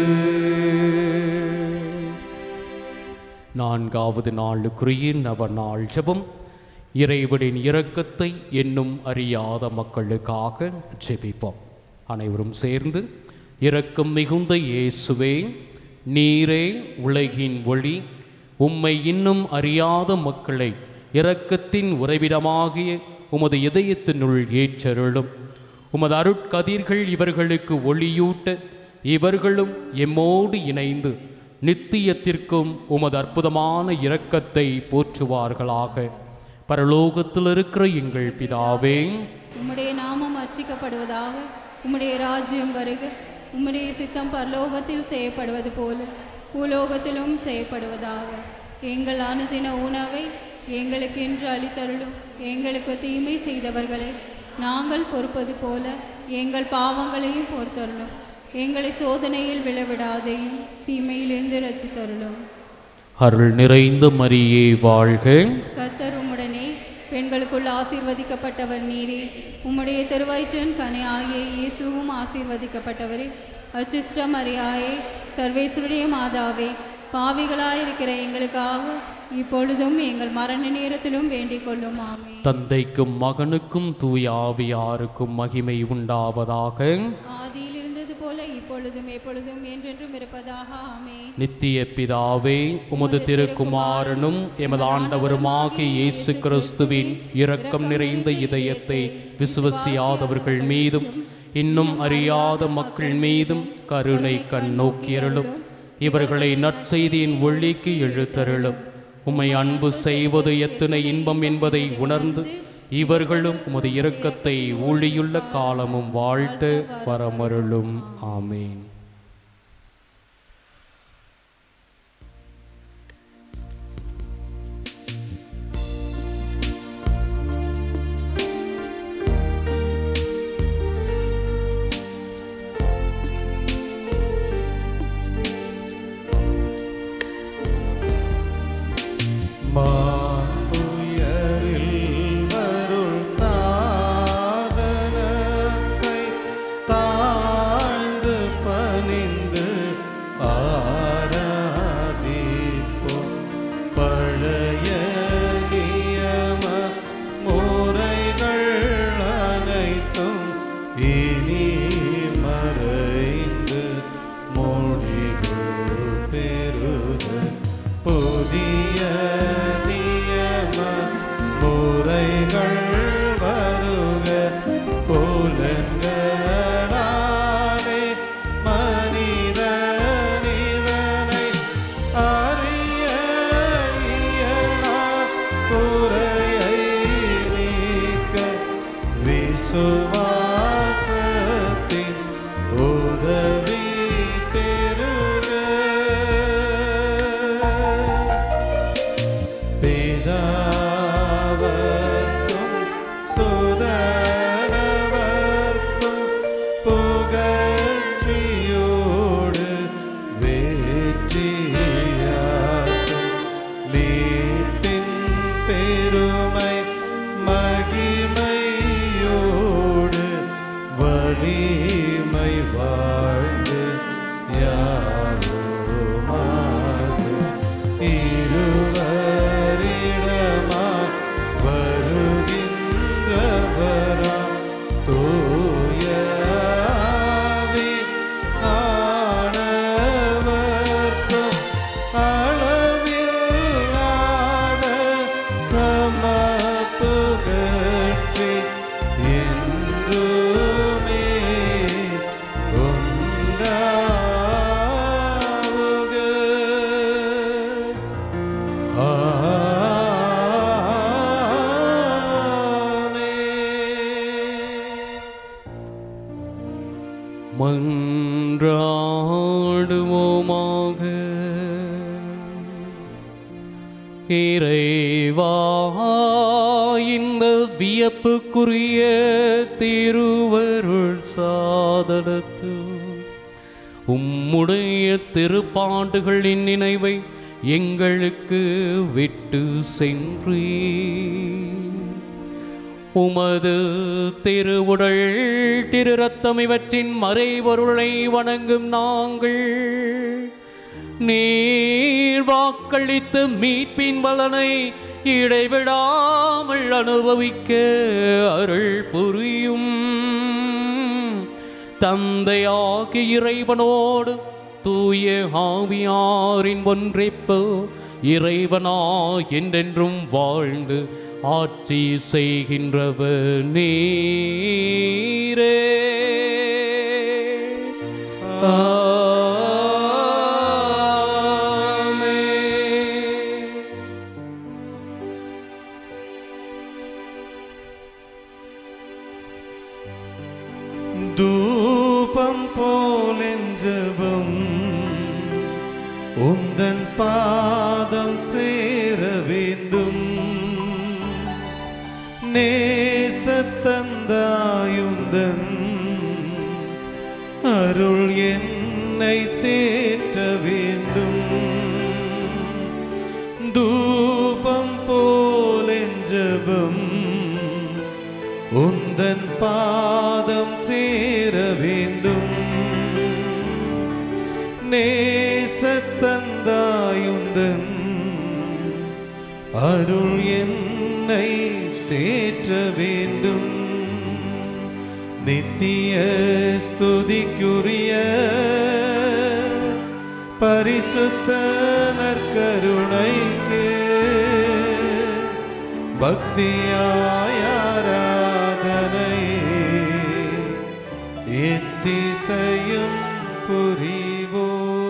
நான்காவது நாளுக்குரிய நவ நாள் ஜெபம் இறைவனின் இரக்கத்தை என்னும் அறியாத மக்களுக்காக ஜெபிப்போம் அனைவரும் சேர்ந்து இரக்கம் மிகுந்த இயேசுவே நீரே உலகின் ஒளி உம்மை இன்னும் அறியாத மக்களை இரக்கத்தின் உறைவிடமாகிய உமது இதயத்தினுள் ஏற்றருளும் உமது அருட்கதிர்கள் இவர்களுக்கு ஒளியூட்ட இவர்களும் எம்மோடு இணைந்து நித்தியத்திற்கும் உமது அற்புதமான இரக்கத்தை போற்றுவார்களாக பரலோகத்தில் இருக்கிற எங்கள் பிதாவே உம்முடைய நாமம் அர்ச்சிக்கப்படுவதாக உம்முடைய ராஜ்யம் வருக உம்முடைய சித்தம் பரலோகத்தில் செய்யப்படுவது போல பூலோகத்திலும் செய்யப்படுவதாக எங்கள் அனுதின உணவை எங்களுக்கு இன்று அளித்தருளும் எங்களுக்கு தீமை செய்தவர்களை நாங்கள் பொறுப்பது போல எங்கள் பாவங்களையும் பொறுத்தருளும் எங்களை சோதனையில் விழவிடாதையும் தீமையிலிருந்து ரசித்தருளும் அருள் நிறைந்த மரியே வாழ்க கர்த்தர் உம்முடனே பெண்களுக்குள் ஆசீர்வதிக்கப்பட்டவர் நீரே உம்முடைய திருவயிற்றின் கனி ஆகிய இயேசுவும் ஆசீர்வதிக்கப்பட்டவரே அச்சுஷ்ட மரியாயே சர்வேஸ்வருடைய மாதாவே பாவிகளாயிருக்கிற எங்களுக்காக இப்பொழுதும் எங்கள் மரண நேரத்திலும் வேண்டிக் கொள்ளும் ஆமே தந்தைக்கும் மகனுக்கும் தூய ஆவியாருக்கும் மகிமை உண்டாவதாக ஆதியில் இருந்தது போல இப்பொழுதும் எப்பொழுதும் என்றென்றும் இருப்பதாக ஆமே நித்திய பிதாவே உமது திருக்குமாரனும் எமது ஆண்டவருமாகிய இயேசு கிறிஸ்துவின் இரக்கம் நிறைந்த இதயத்தை விசுவசியாதவர்கள் மீதும் இன்னும் அறியாத மக்கள் மீதும் கருணை கண் நோக்கியருளும் இவர்களை நற்செய்தியின் ஒளிக்கு இழுத்தருளும் உம்மை அன்பு செய்வது எத்தனை இன்பம் என்பதை உணர்ந்து இவர்களும் உமது இரக்கத்தை ஊழியுள்ள காலமும் வாழ்த்த வரமருளும் ஆமேன் மாந்துயரில் வருள் சாதனத்தை தாழ்ந்து பணிந்து ஆராதிப்போம் பழைய நியம முறைகள் அனைத்தும் இனி மறைந்து முடிவு பெறுது புதிய நியம முறைகள் வருக புலன்களாலே வலிமை வாழ்ந்து யாவுமாறு இருவரிடமா வருகின்றவரா தூய ஆவி ஆனவர்க்கும் அளவில்லாத சமப்புகழ்ச்சி என்றுமே உண்டாவுக ஆமென். மன்றாடுவோமாக இறைவா இந்த வியப்புக்குரிய திருவருள் சாதனத்து உம்முடைய திருப்பாண்டுகளின் நினைவை எங்களுக்கு விட்டு சென்றீ உமது திருவுடல் திரு ரத்தம் இவற்றின் மறைபொருளை வணங்கும் நாங்கள் நீர் வாக்களித்து மீட்பின் பலனை இடைவிடாமல் அனுபவிக்க அருள் புரியும் தந்தையாகி இறைவனோடு தூய ஆவியாரின் ஒன்றைப்போ இறைவனா என்றென்றும் வாழ்ந்து ஆட்சி செய்கின்றவர் நீரே ஆமென். தூபம் போலெஞ்சபம் உந்தன் பாதம் சேர வேண்டும் நேசத்தந்தாயுந்தன் அருள் என்னை தேற்ற வேண்டும் தூபம் போலெஞ்சபம் உந்தன் பாதம் சேர வேண்டும் நேசத்தந்தாயுந்தன் அருள் என்னை தேற்ற வேண்டும் நித்திய ஸ்துதிக்குரிய பரிசுத்த நற்கருணைக்கு பக்தியாய் ஆராதனை எத்திசையும் புரிவோ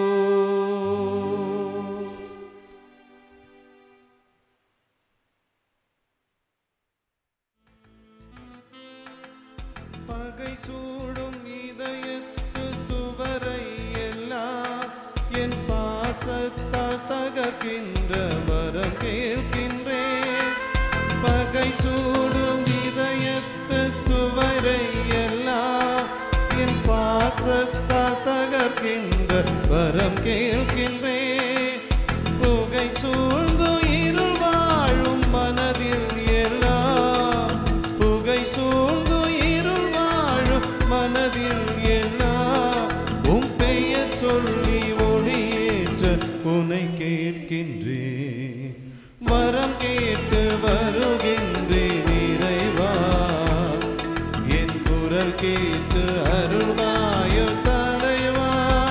பகை சூடும் இதயத்து சுவரை எல்லாம் என் பாசத்தால் தகர்க்கின்ற வரம் கேட்கின்றேன் பகை சூடும் இதயத்து சுவரை எல்லாம் என் பாசத்தால் தகர்க்கின்ற வரம் கேட்கின்றேன் புகை சூழ்ந்து இருள் வாழும் மனதில் எல்லாம் புகை சூழ்ந்து இருள் வாழும் மனதில் எல்லாம் உம் பெயர் சொல்லி ஒளியேற்ற உனை கேட்கின்றேன் வரம் கேட்டு வருகின்றேன் இறைவா என் குரல் கேட்டு அருள்வாயோ தலைவா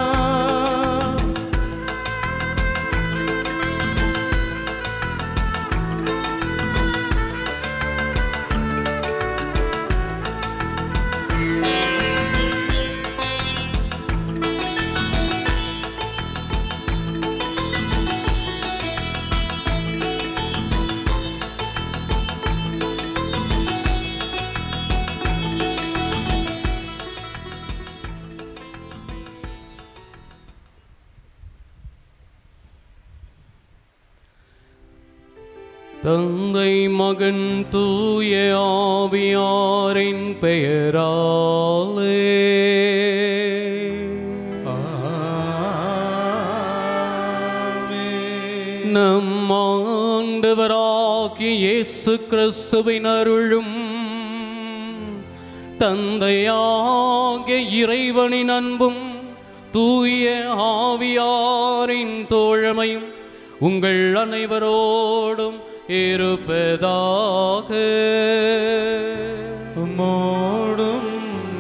தந்தை மகன் தூய ஆவியாரின் பெயராலே ஆமென். நம் ஆண்டவராகிய இயேசு கிறிஸ்துவின் அருளும் தந்தையாகிய இறைவனின் அன்பும் தூய ஆவியாரின் தோழமையும் உங்கள் அனைவரோடும் இருப்பதாக உம்மோடும்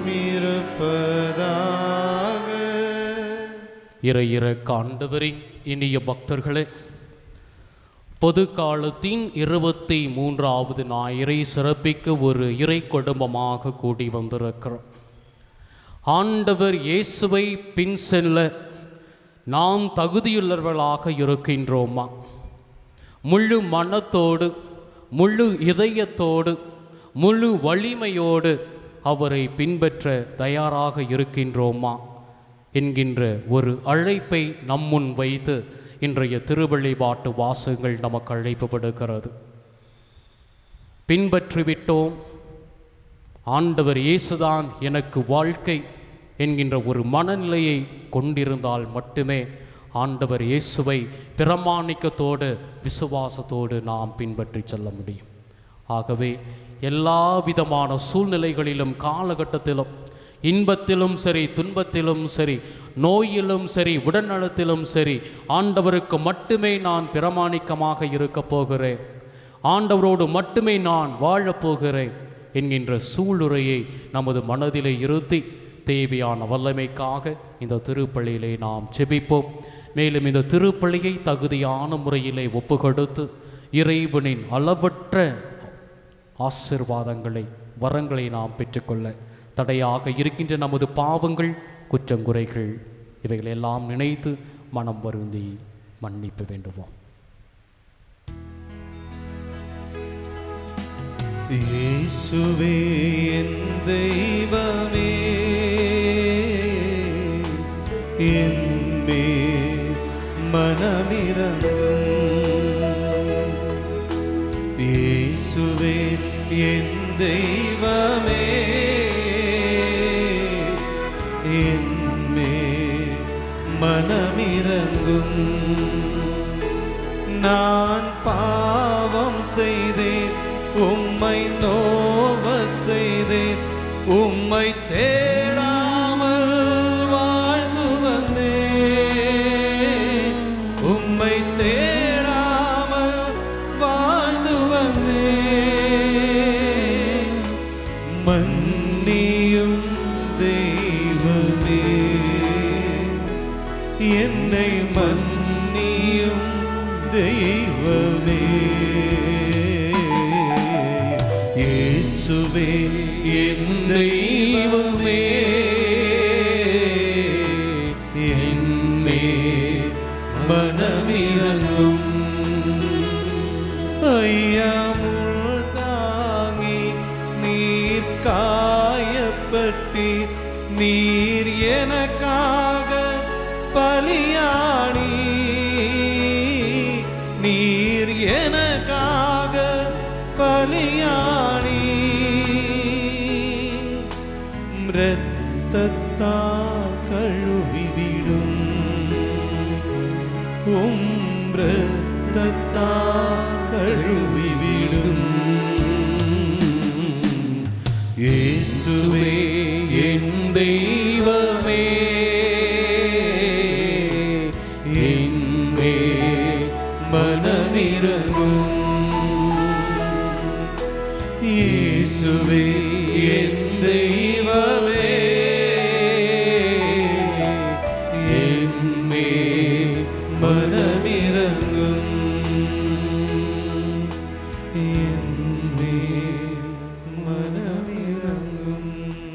இருப்பதாக இறை இற காண்டவரின் இனிய பக்தர்களே பொது காலத்தின் இருபத்தி மூன்றாவது ஞாயிறை சிறப்பிக்க ஒரு இறை குடும்பமாக கூடி வந்திருக்கிறோம் ஆண்டவர் இயேசுவை பின் செல்ல நாம் தகுதியுள்ளவர்களாக இருக்கின்றோமா முழு மனத்தோடு முழு இதயத்தோடு முழு வலிமையோடு அவரை பின்பற்ற தயாராக இருக்கின்றோமா என்கின்ற ஒரு அழைப்பை நம்முன் வைத்து இன்றைய திருவள்ளிபாட்டு வாசகங்கள் நமக்கு அழைப்பு விடுக்கிறது பின்பற்றிவிட்டோம் ஆண்டவர் இயேசுதான் எனக்கு வாழ்க்கை என்கின்ற ஒரு மனநிலையை கொண்டிருந்தால் மட்டுமே ஆண்டவர் இயேசுவை பிரமாணிக்கத்தோடு விசுவாசத்தோடு நாம் பின்பற்றி செல்ல முடியும் ஆகவே எல்லா விதமான சூழ்நிலைகளிலும் காலகட்டத்திலும் இன்பத்திலும் சரி துன்பத்திலும் சரி நோயிலும் சரி உடல்நலத்திலும் சரி ஆண்டவருக்கு மட்டுமே நான் பிரமாணிக்கமாக இருக்கப் போகிறேன் ஆண்டவரோடு மட்டுமே நான் வாழப் போகிறேன் என்கின்ற சூளுரையை நமது மனதிலே இருத்தி தேவையான வல்லமைக்காக இந்த திருப்பள்ளியிலே நாம் செபிப்போம் மேலும் இந்த திருப்பள்ளியை தகுதியான முறையிலே ஒப்புக்கொடுத்து இறைவனின் அளவற்ற ஆசிர்வாதங்களை வரங்களை நாம் பெற்றுக்கொள்ள தடையாக இருக்கின்ற நமது பாவங்கள் குற்றங்குறைகள் இவைகள் எல்லாம் நினைத்து மனம் வருந்தி மன்னிப்பு வேண்டுவோம் இயேசுவே என் தெய்வமே என் மேல் மனமிரங்கும் இயேசுவே என் தெய்வமே என் மேல் மனமிரங்கும் நான் பாவம் செய்தேன் உம்மை நோவ செய்தேன் உம்மை தேடாமல் வாழ்ந்து வந்தேன் உம்மை தேடாமல் வாழ்ந்து வந்தேன் மன்னியும் தெய்வமே என்னை மன்னியும் தெய்வமே இயேசுவே என் தெய்வமே என்னே மனமிரங்கும் ஐயமுள் தாங்கி நீர் காயப்பட்டி நீர் எனக்காக பலியாணி நீர் எனக்காக பலியாணி இரத்தத்தால் கழுவிவிடும் உம் இரத்தத்தால் கழுவிவிடும் இயேசுவே என் தெய்வமே என்னே மனமிரங்கும் இயேசுவே என் தெய்வமே என்னே மனமிரங்கும் என்னே மனமிரங்கும்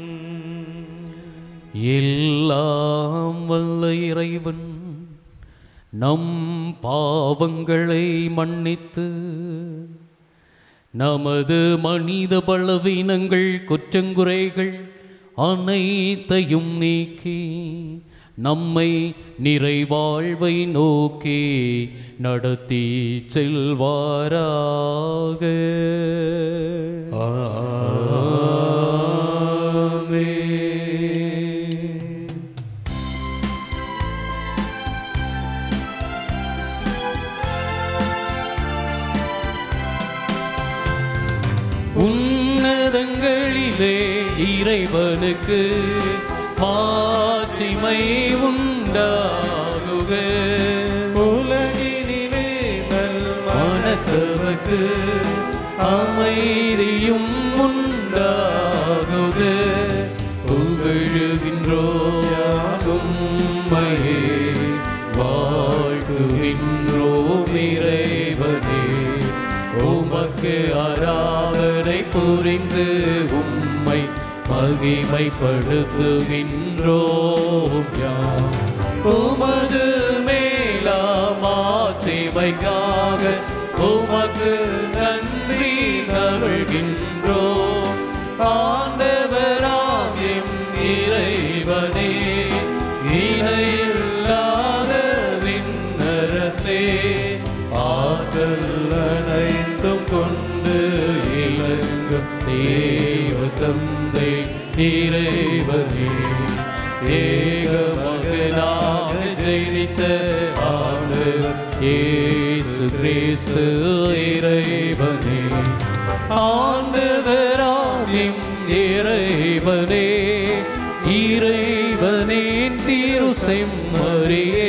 எல்லாம் வல்ல இறைவன் நம் பாவங்களை மன்னித்து நமது மனித பலவீனங்கள் குற்றங்குறைகள் அனைத்தையும் நீக்கி நம்மை நிறைவாழ்வை நோக்கி நடத்தி செல்வாராக ஆமென். உன்னதங்களிலே இறைவனுக்கு மாட்சிமை உண்டாகுக உலகினிலே நல் மனத்தவர்க்கு அமைதியும் உண்டாகுக புகழுகின்றோம் உம்மையே வாழ்த்துகின்றோம் இறைவனே உமக்கு ஆராதனை புரிந்து உம்மை மகிமைப்படுத்துகின்றோம் யாம் உமது மேலாமாட்சிமைக்காக உமக்கு நன்றி நல்கின்றோம் ஆண்டவராம் எம் இறைவனே இணையில்லாத விண்ணரசே ஆற்றல் அனைத்தும் கொண்டு இலங்கும் தேவ தந்தை இறைவனே ஏக மகனாக ஜெயித்த ஆண்டவர் இயேசு கிறிஸ்து இறைவனே ஆண்டவராகிம் இறைவனே இறைவனின் திரு செம்மறியே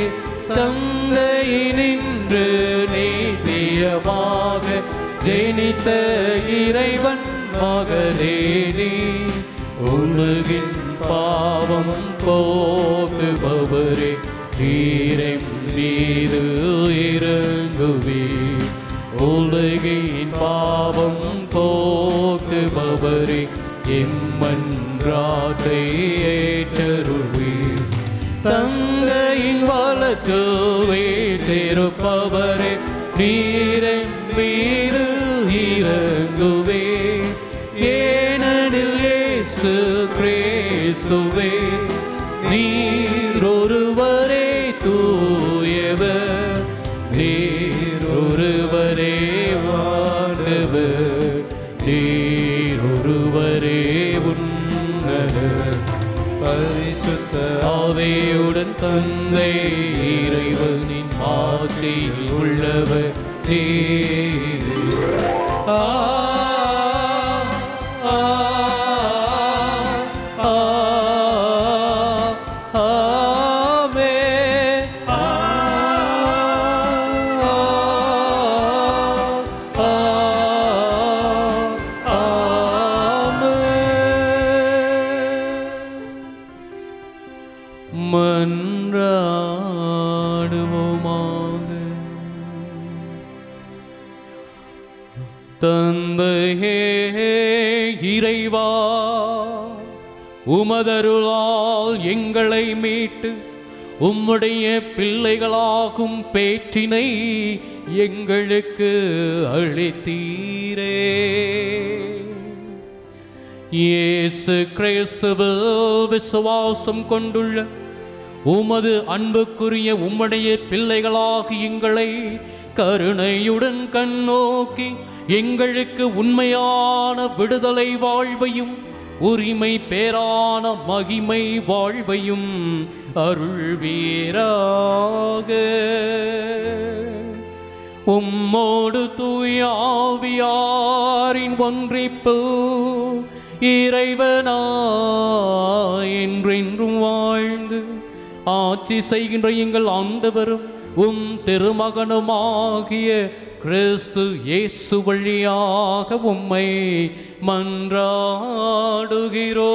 தந்தையினின்று நீத்தியமாக ஜெனித்த இறைவன் மகனே நீ உலகின் பாவம் போக்குபவரே நீரம் மீது இறங்குவே உலகின் பாவம் போக்குபவரே எம்மன்றாட்டை ஏற்றருள்வே தந்தையின் வழக்கு வீட்டிருப்பவரே நீரின் மீது இறங்குவே ஏனெனில் இயேசு கிறிஸ்துவே நீர் ஒருவரே தூயவர் நீர் ஒருவரே வாழ்ந்தவர் நீர் ஒருவரே உன்னதர் பரிசுத்த ஆவேயுடன் தந்தை இறைவனின் ஆட்சியில் உள்ளவர் நீரே. ஆ, ஆ, ஆ, ஆமே. ஆ, ஆ, ஆமே. மன்றாடுவோமாக தந்தையே இறைவா உமதருளால் எங்களை மீட்டு உம்முடைய பிள்ளைகளாகும் பேற்றினை எங்களுக்கு அளித்தீரே இயேசு கிறிஸ்துவில் விசுவாசம் கொண்டுள்ள உமது அன்புக்குரிய உம்முடைய பிள்ளைகளாக எங்களை கருணையுடன் கண்ணோக்கி எங்களுக்கு உண்மையான விடுதலை வாழ்வையும் உரிமை பேரான மகிமை வாழ்வையும் அருள்வீராக உம்மோடு தூய ஆவியாரின் ஒன்றிப்பில் இறைவனா என்றென்றும் வாழ்ந்து ஆட்சி செய்கின்ற எங்கள் ஆண்டவரும் உம் திருமகனுமாகிய கிறிஸ்து இயேசு வழியாக உம்மை மன்றாடுகிறோ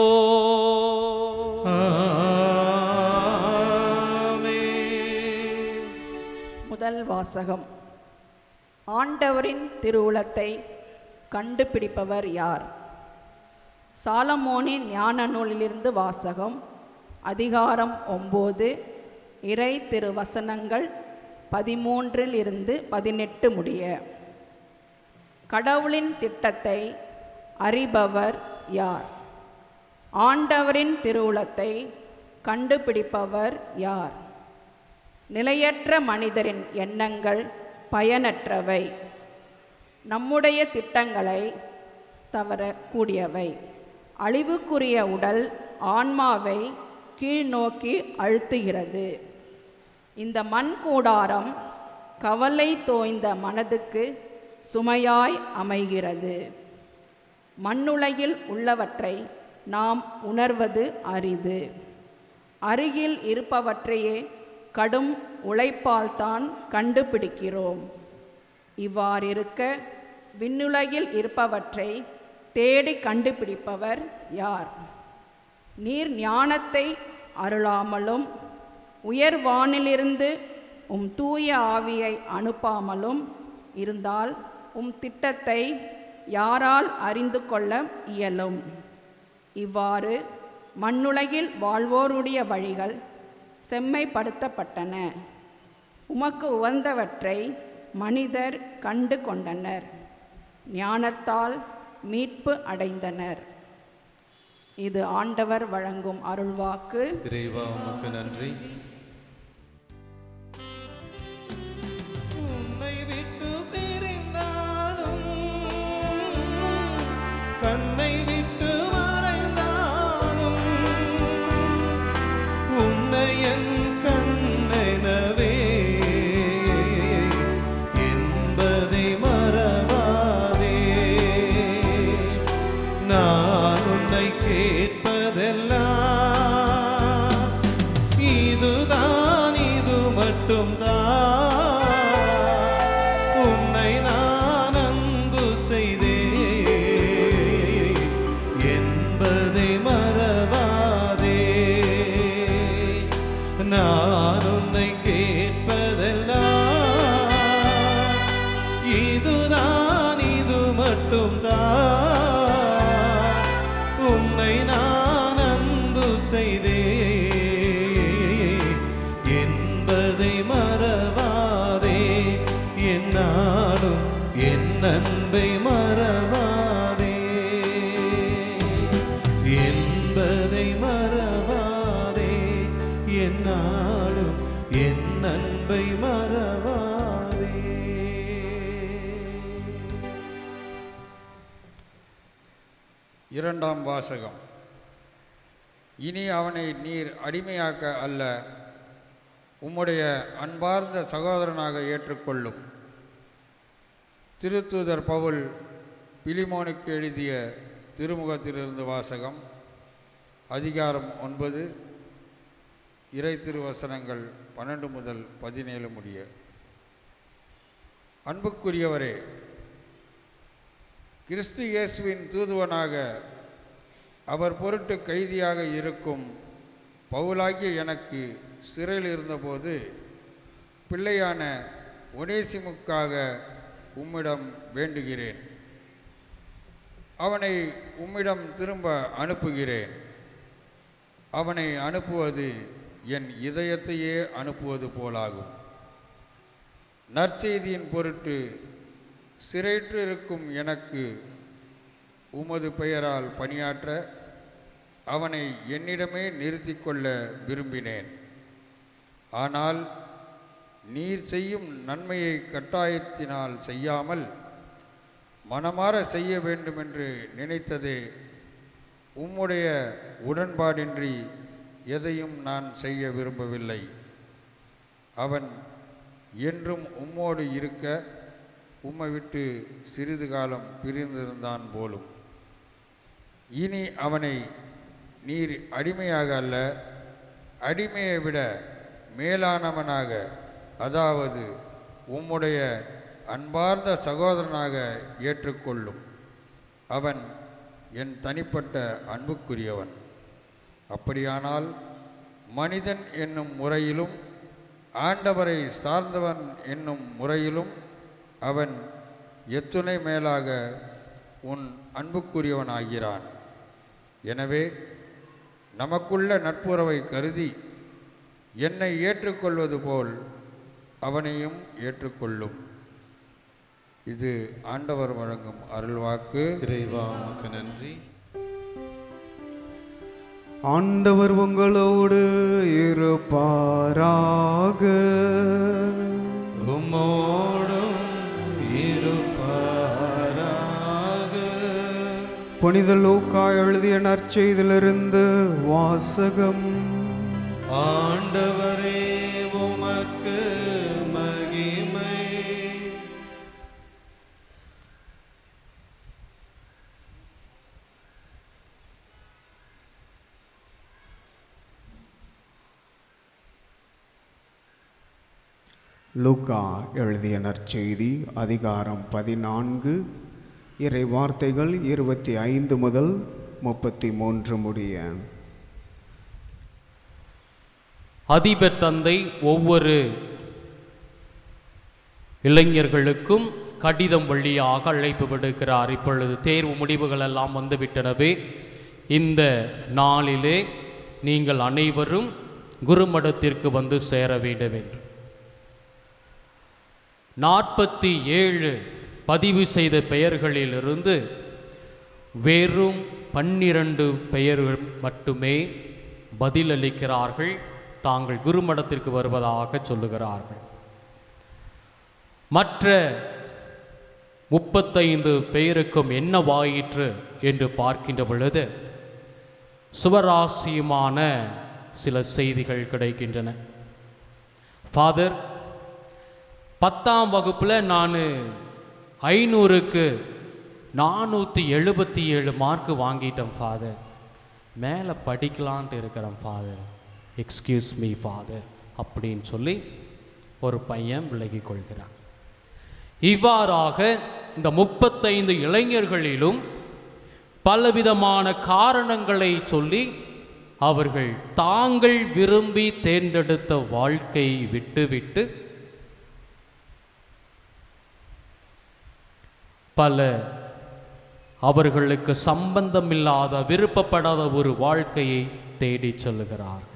ஆமென். முதல் வாசகம் ஆண்டவரின் திருவுளத்தை கண்டுபிடிப்பவர் யார் சாலமோனின் ஞான நூலிலிருந்து வாசகம் அதிகாரம் ஒம்பது இறை திருவசனங்கள் பதிமூன்றில் இருந்து பதினெட்டு முடிய கடவுளின் திட்டத்தை அறிபவர் யார் ஆண்டவரின் திருவுளத்தை கண்டுபிடிப்பவர் யார் நிலையற்ற மனிதரின் எண்ணங்கள் பயனற்றவை நம்முடைய திட்டங்களை தவறக்கூடியவை அழிவுக்குரிய உடல் ஆன்மாவை கீழ்நோக்கி அழுத்துகிறது இந்த மண் கூடாரம் கவலை தோய்ந்த மனதுக்கு சுமையாய் அமைகிறது மண்ணுலகில் உள்ளவற்றை நாம் உணர்வது அரிது அருகில் இருப்பவற்றையே கடும் உழைப்பால்தான் கண்டுபிடிக்கிறோம் இவ்வாறிருக்க விண்ணுலகில் இருப்பவற்றை தேடி கண்டுபிடிப்பவர் யார் நீர் ஞானத்தை அருளாமலும் உயர்வானிலிருந்து உம் தூய ஆவியை அனுப்பாமலும் இருந்தால் உம் திட்டத்தை யாரால் அறிந்து கொள்ள இயலும் இவ்வாறு மண்ணுலகில் வாழ்வோருடைய வழிகள் செம்மைப்படுத்தப்பட்டன உமக்கு உவந்தவற்றை மனிதர் கண்டு கொண்டனர் ஞானத்தால் மீட்பு அடைந்தனர் இது ஆண்டவர் வழங்கும் அருள்வாக்கு இறைவா உமக்கு நன்றி உன்னை விட்டு பிரிந்தாலும் கண்ணை விட்டு மறைந்தாலும் உன்னை என் கண்ணெனவே என்பதை மறவாதே நான் உன்னை கேட்பதெல்லாம் இதுதான் இது மட்டும் தான் உன்னை நான் அன்பு செய்தே என்பதை மறவாதே நான் உன்னை கேட்பதெல்லாம் இதுதான் இது மட்டும் தான் உன்னை நான் அன்பு செய்தே என்பதை மறவாதே என்னாலும் என் அன்பை மறவாதே என்பதை மறவாதே என்னாலும் என் அன்பை மறவாதே இரண்டாம் வாசகம் இனி அவனை நீர் அடிமையாக்க அல்ல உம்முடைய அன்பார்ந்த சகோதரனாக ஏற்றுக்கொள்ளும் திருத்தூதர் பவுல் பிலிமோனுக்கு எழுதிய திருமுகத்திலிருந்து வாசகம் அதிகாரம் ஒன்பது இறை திருவசனங்கள் பன்னெண்டு முதல் பதினேழு முடிய அன்புக்குரியவரே கிறிஸ்து இயேசுவின் தூதுவனாக அவர் பொருட்டு கைதியாக இருக்கும் பவுலாகிய எனக்கு சிறையில் இருந்தபோது பிள்ளையான ஒனேசிமுக்காக உம்மிடம் வேண்டுகிறேன் அவனை உம்மிடம் திரும்ப அனுப்புகிறேன் அவனை அனுப்புவது என் இதயத்தையே அனுப்புவது போலாகும் நற்செய்தியின் பொருட்டு சிறைற்று இருக்கும் எனக்கு உமது பெயரால் பணியாற்ற அவனை என்னிடமே நிறுத்திக் கொள்ள விரும்பினேன் ஆனால் நீர் செய்யும் நன்மையை கட்டாயத்தினால் செய்யாமல் மனமாற செய்ய வேண்டுமென்று நினைத்ததே உம்முடைய உடன்பாடின்றி எதையும் நான் செய்ய விரும்பவில்லை அவன் என்றும் உம்மோடு இருக்க உம்மை விட்டு சிறிது காலம் பிரிந்திருந்தான் போலும் இனி அவனை நீர் அடிமையாக அல்ல அடிமையை விட மேலானவனாக அதாவது உம்முடைய அன்பார்ந்த சகோதரனாக ஏற்றுக்கொள்ளும் அவன் என் தனிப்பட்ட அன்புக்குரியவன் அப்படியானால் மனிதன் என்னும் முறையிலும் ஆண்டவரை சார்ந்தவன் என்னும் முறையிலும் அவன் எத்துணை மேலாக உன் அன்புக்குரியவனாகிறான் எனவே நமக்குள்ள நட்புறவை கருதி என்னை ஏற்றுக்கொள்வது போல் அவனையும் ஏற்றுக்கொள்ளும் இது ஆண்டவர் வழங்கும் அருள்வாக்கு இறைவா உமக்கு நன்றி ஆண்டவர் உங்களோடு இருப்பாராக உம்மோடும் இருப்பாராக புனித லூக்கா எழுதிய நற்செய்திலிருந்து வாசகம் ஆண்டவரே உமக்கு மகிமை லூக்கா எழுதிய நற்செய்தி அதிகாரம் பதினான்கு இறை வார்த்தைகள் இருபத்தி ஐந்து முதல் முப்பத்தி மூன்று முடிய அதிபர் தந்தை ஒவ்வொரு இளைஞர்களுக்கும் கடிதம் வழியாக அழைப்பு விடுக்கிறார் இப்பொழுது தேர்வு முடிவுகள் எல்லாம் வந்துவிட்டனவே இந்த நாளிலே நீங்கள் அனைவரும் குருமடத்திற்கு வந்து சேர வேண்டும் என்று நாற்பத்தி ஏழு பதிவு செய்த பெயர்களிலிருந்து வெறும் பன்னிரண்டு பெயர்கள் மட்டுமே பதிலளிக்கிறார்கள் தாங்கள் குருமடத்திற்கு வருவதாக சொல்லுகிறார்கள் மற்ற முப்பத்தைந்து பேருக்கும் என்னவாயிற்று என்று பார்க்கின்ற பொழுது சுவராசியமான சில செய்திகள் கிடைக்கின்றன ஃபாதர் பத்தாம் வகுப்பில் நான் ஐநூறுக்கு நானூற்றி எழுபத்தி ஏழு மார்க் வாங்கிட்டேன் ஃபாதர் மேலே படிக்கலான்ட்டு இருக்கிறேன் ஃபாதர் எக்ஸ்கியூஸ் மீ ஃபாதர் அப்படின்னு சொல்லி ஒரு பையன் விலகிக் கொள்கிறான் இவ்வாறாக இந்த முப்பத்தைந்து இளைஞர்களிலும் பலவிதமான காரணங்களை சொல்லி அவர்கள் தாங்கள் விரும்பி தேர்ந்தெடுத்த வாழ்க்கையை விட்டுவிட்டு பல அவர்களுக்கு சம்பந்தமில்லாத விருப்பப்படாத ஒரு வாழ்க்கையை தேடிச் செல்லுகிறார்கள்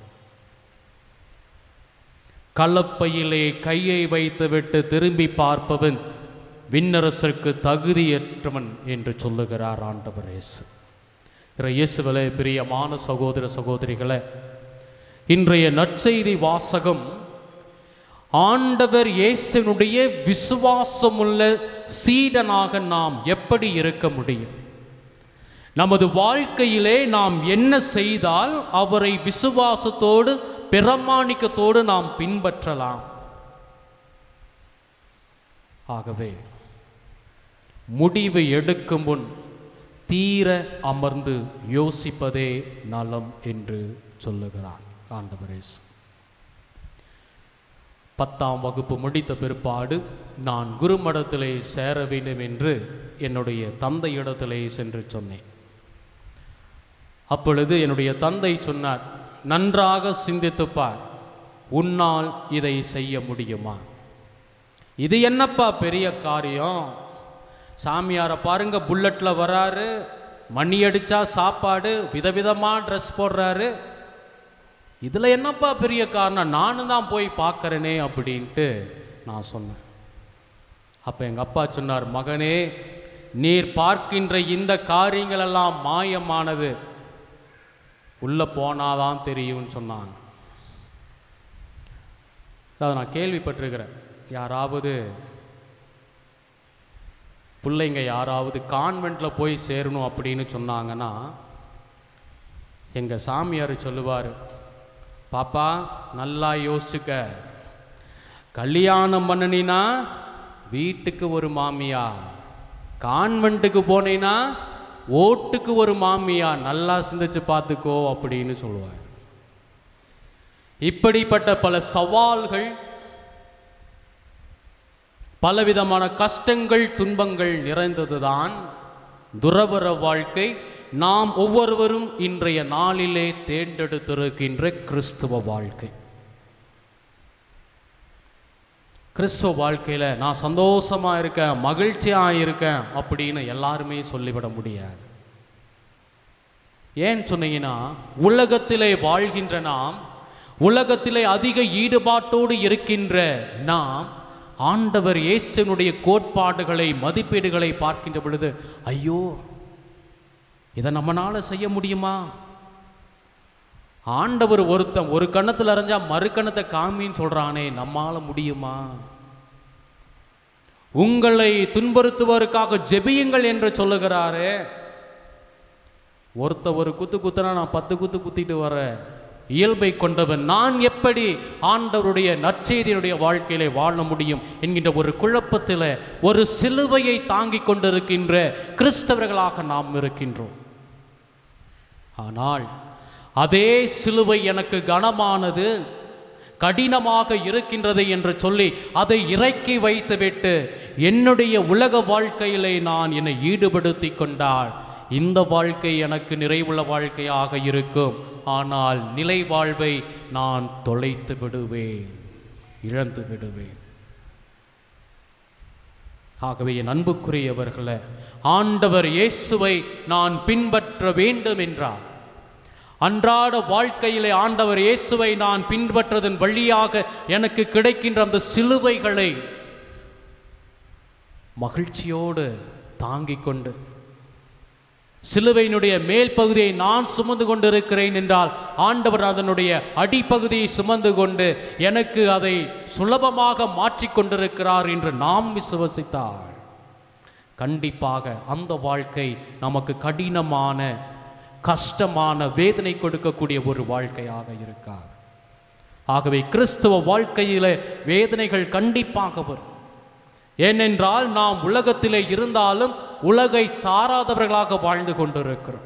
கலப்பையிலே கையை வைத்துவிட்டு திரும்பி பார்ப்பவன் விண்ணரசருக்கு தகுதியற்றவன் என்று சொல்லுகிறார் ஆண்டவர் இயேசு இறை இயேசுவிலே பிரியமான சகோதர சகோதரிகளே இன்றைய நற்செய்தி வாசகம் ஆண்டவர் இயேசுனுடைய விசுவாசமுள்ள சீடனாக நாம் எப்படி இருக்க முடியும் நமது வாழ்க்கையிலே நாம் என்ன செய்தால் அவரை விசுவாசத்தோடு பிரமாணிக்கத்தோடு நாம் பின்பற்றலாம் ஆகவே முடிவு எடுக்கும் முன் தீர அமர்ந்து யோசிப்பதே நலம் என்று சொல்லுகிறார் ஆண்டவர் இயேசு பத்தாம் வகுப்பு முடித்த பிற்பாடு நான் குருமடத்திலே சேர வேண்டும் என்று என்னுடைய தந்தையிடத்திலே சென்று சொன்னேன் அப்பொழுது என்னுடைய தந்தை சொன்னார் நன்றாக சிந்தித்துப் பார் உன்னால் இதை செய்ய முடியுமா இது என்னப்பா பெரிய காரியம் சாமியாரை பாருங்க புல்லட்டில் வராரு மணி அடிச்சா சாப்பாடு விதவிதமாக ட்ரெஸ் போடுறாரு இதில் என்னப்பா பெரிய காரணம் நானும் தான் போய் பார்க்கறேனே அப்படின்ட்டு நான் சொன்னேன் அப்போ எங்கள் அப்பா சொன்னார் மகனே நீர் பார்க்கின்ற இந்த காரியங்கள் எல்லாம் மாயமானது உள்ளே போனாதான் தெரியும்னு சொன்னாங்க அதை நான் கேள்விப்பட்டிருக்கிறேன் யாராவது பிள்ளைங்க யாராவது கான்வெண்ட்டில் போய் சேரணும் அப்படின்னு சொன்னாங்கன்னா எங்கள் சாமியார் சொல்லுவார் பாப்பா நல்லா யோசிச்சுக்க கல்யாணம் பண்ணனினா வீட்டுக்கு ஒரு மாமியா கான்வெண்ட்டுக்கு போனீன்னா ஓட்டுக்கு ஒரு மாமியா நல்லா சிந்திச்சு பார்த்துக்கோ அப்படின்னு சொல்லுவார் இப்படிப்பட்ட பல சவால்கள் பலவிதமான கஷ்டங்கள் துன்பங்கள் நிறைந்ததுதான் துறவர வாழ்க்கை நாம் ஒவ்வொருவரும் இன்றைய நாளிலே தேர்ந்தெடுத்திருக்கின்ற கிறிஸ்துவ வாழ்க்கை கிறிஸ்துவ வாழ்க்கையில் நான் சந்தோஷமாக இருக்கேன் மகிழ்ச்சியாக இருக்கேன் அப்படின்னு எல்லாருமே சொல்லிவிட முடியாது ஏன் சொன்னீங்கன்னா உலகத்திலே வாழ்கின்ற நாம் உலகத்திலே அதிக ஈடுபாட்டோடு இருக்கின்ற நாம் ஆண்டவர் இயேசுனுடைய கோட்பாடுகளை மதிப்பீடுகளை பார்க்கின்ற பொழுது ஐயோ இதை நம்மளால செய்ய முடியுமா ஆண்டவர் ஒருத்தன் ஒரு கணத்தில் அறிஞ்சா மறு கணத்தை காமின்னு சொல்றானே நம்மால முடியுமா உங்களை துன்புறுத்துவதற்காக ஜெபியுங்கள் என்று சொல்லுகிறாரே ஒருத்த ஒரு குத்து குத்துனா நான் பத்து குத்து குத்திட்டு வரேன் இயல்பை கொண்டவன் நான் எப்படி ஆண்டவருடைய நற்செய்தியினுடைய வாழ்க்கையிலே வாழ முடியும் என்கின்ற ஒரு குழப்பத்தில் ஒரு சிலுவையை தாங்கிக் கொண்டிருக்கின்ற கிறிஸ்தவர்களாக நாம் இருக்கின்றோம் ஆனால் அதே சிலுவை எனக்கு கனமானது கடினமாக இருக்கின்றது என்று சொல்லி அதை இறக்கி வைத்துவிட்டு என்னுடைய உலக வாழ்க்கையிலே நான் என்னை ஈடுபடுத்தி கொண்டால் இந்த வாழ்க்கை எனக்கு நிறைவுள்ள வாழ்க்கையாக இருக்கும் ஆனால் நிலை வாழ்வை நான் தொலைத்து விடுவேன் இழந்து விடுவேன் ஆகவே என் அன்புக்குரியவர்களே ஆண்டவர் இயேசுவை நான் பின்பற்ற வேண்டும் என்றார் அன்றாட வாழ்க்கையிலே ஆண்டவர் இயேசுவை நான் பின்பற்றதன் வழியாக எனக்கு கிடைக்கின்ற அந்த சிலுவைகளை மகிழ்ச்சியோடு தாங்கிக் கொண்டு சிலுவையினுடைய மேல் பகுதியை நான் சுமந்து கொண்டிருக்கிறேன் என்றால் ஆண்டவர் அதனுடைய அடிப்பகுதியை சுமந்து கொண்டு எனக்கு அதை சுலபமாக மாற்றிக் கொண்டிருக்கிறார் என்று நாம் விசுவசித்தார் கண்டிப்பாக அந்த வாழ்க்கை நமக்கு கடினமான கஷ்டமான வேதனை கொடுக்கக்கூடிய ஒரு வாழ்க்கையாக இருக்காது ஆகவே கிறிஸ்துவ வாழ்க்கையிலே வேதனைகள் கண்டிப்பாக வரும் ஏனென்றால் நாம் உலகத்திலே இருந்தாலும் உலகை சாராதவர்களாக வாழ்ந்து கொண்டிருக்கிறோம்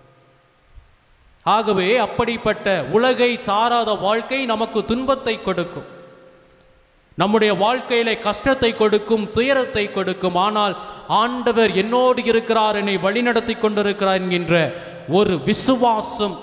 ஆகவே அப்படிப்பட்ட உலகை சாராத வாழ்க்கை நமக்கு துன்பத்தை கொடுக்கும் நம்முடைய வாழ்க்கையிலே கஷ்டத்தை கொடுக்கும் துயரத்தை கொடுக்கும் ஆனால் ஆண்டவர் என்னோடு இருக்கிறார் என்னை வழிநடத்தி கொண்டிருக்கிறார் என்கின்ற ஒரு விசுவாசம்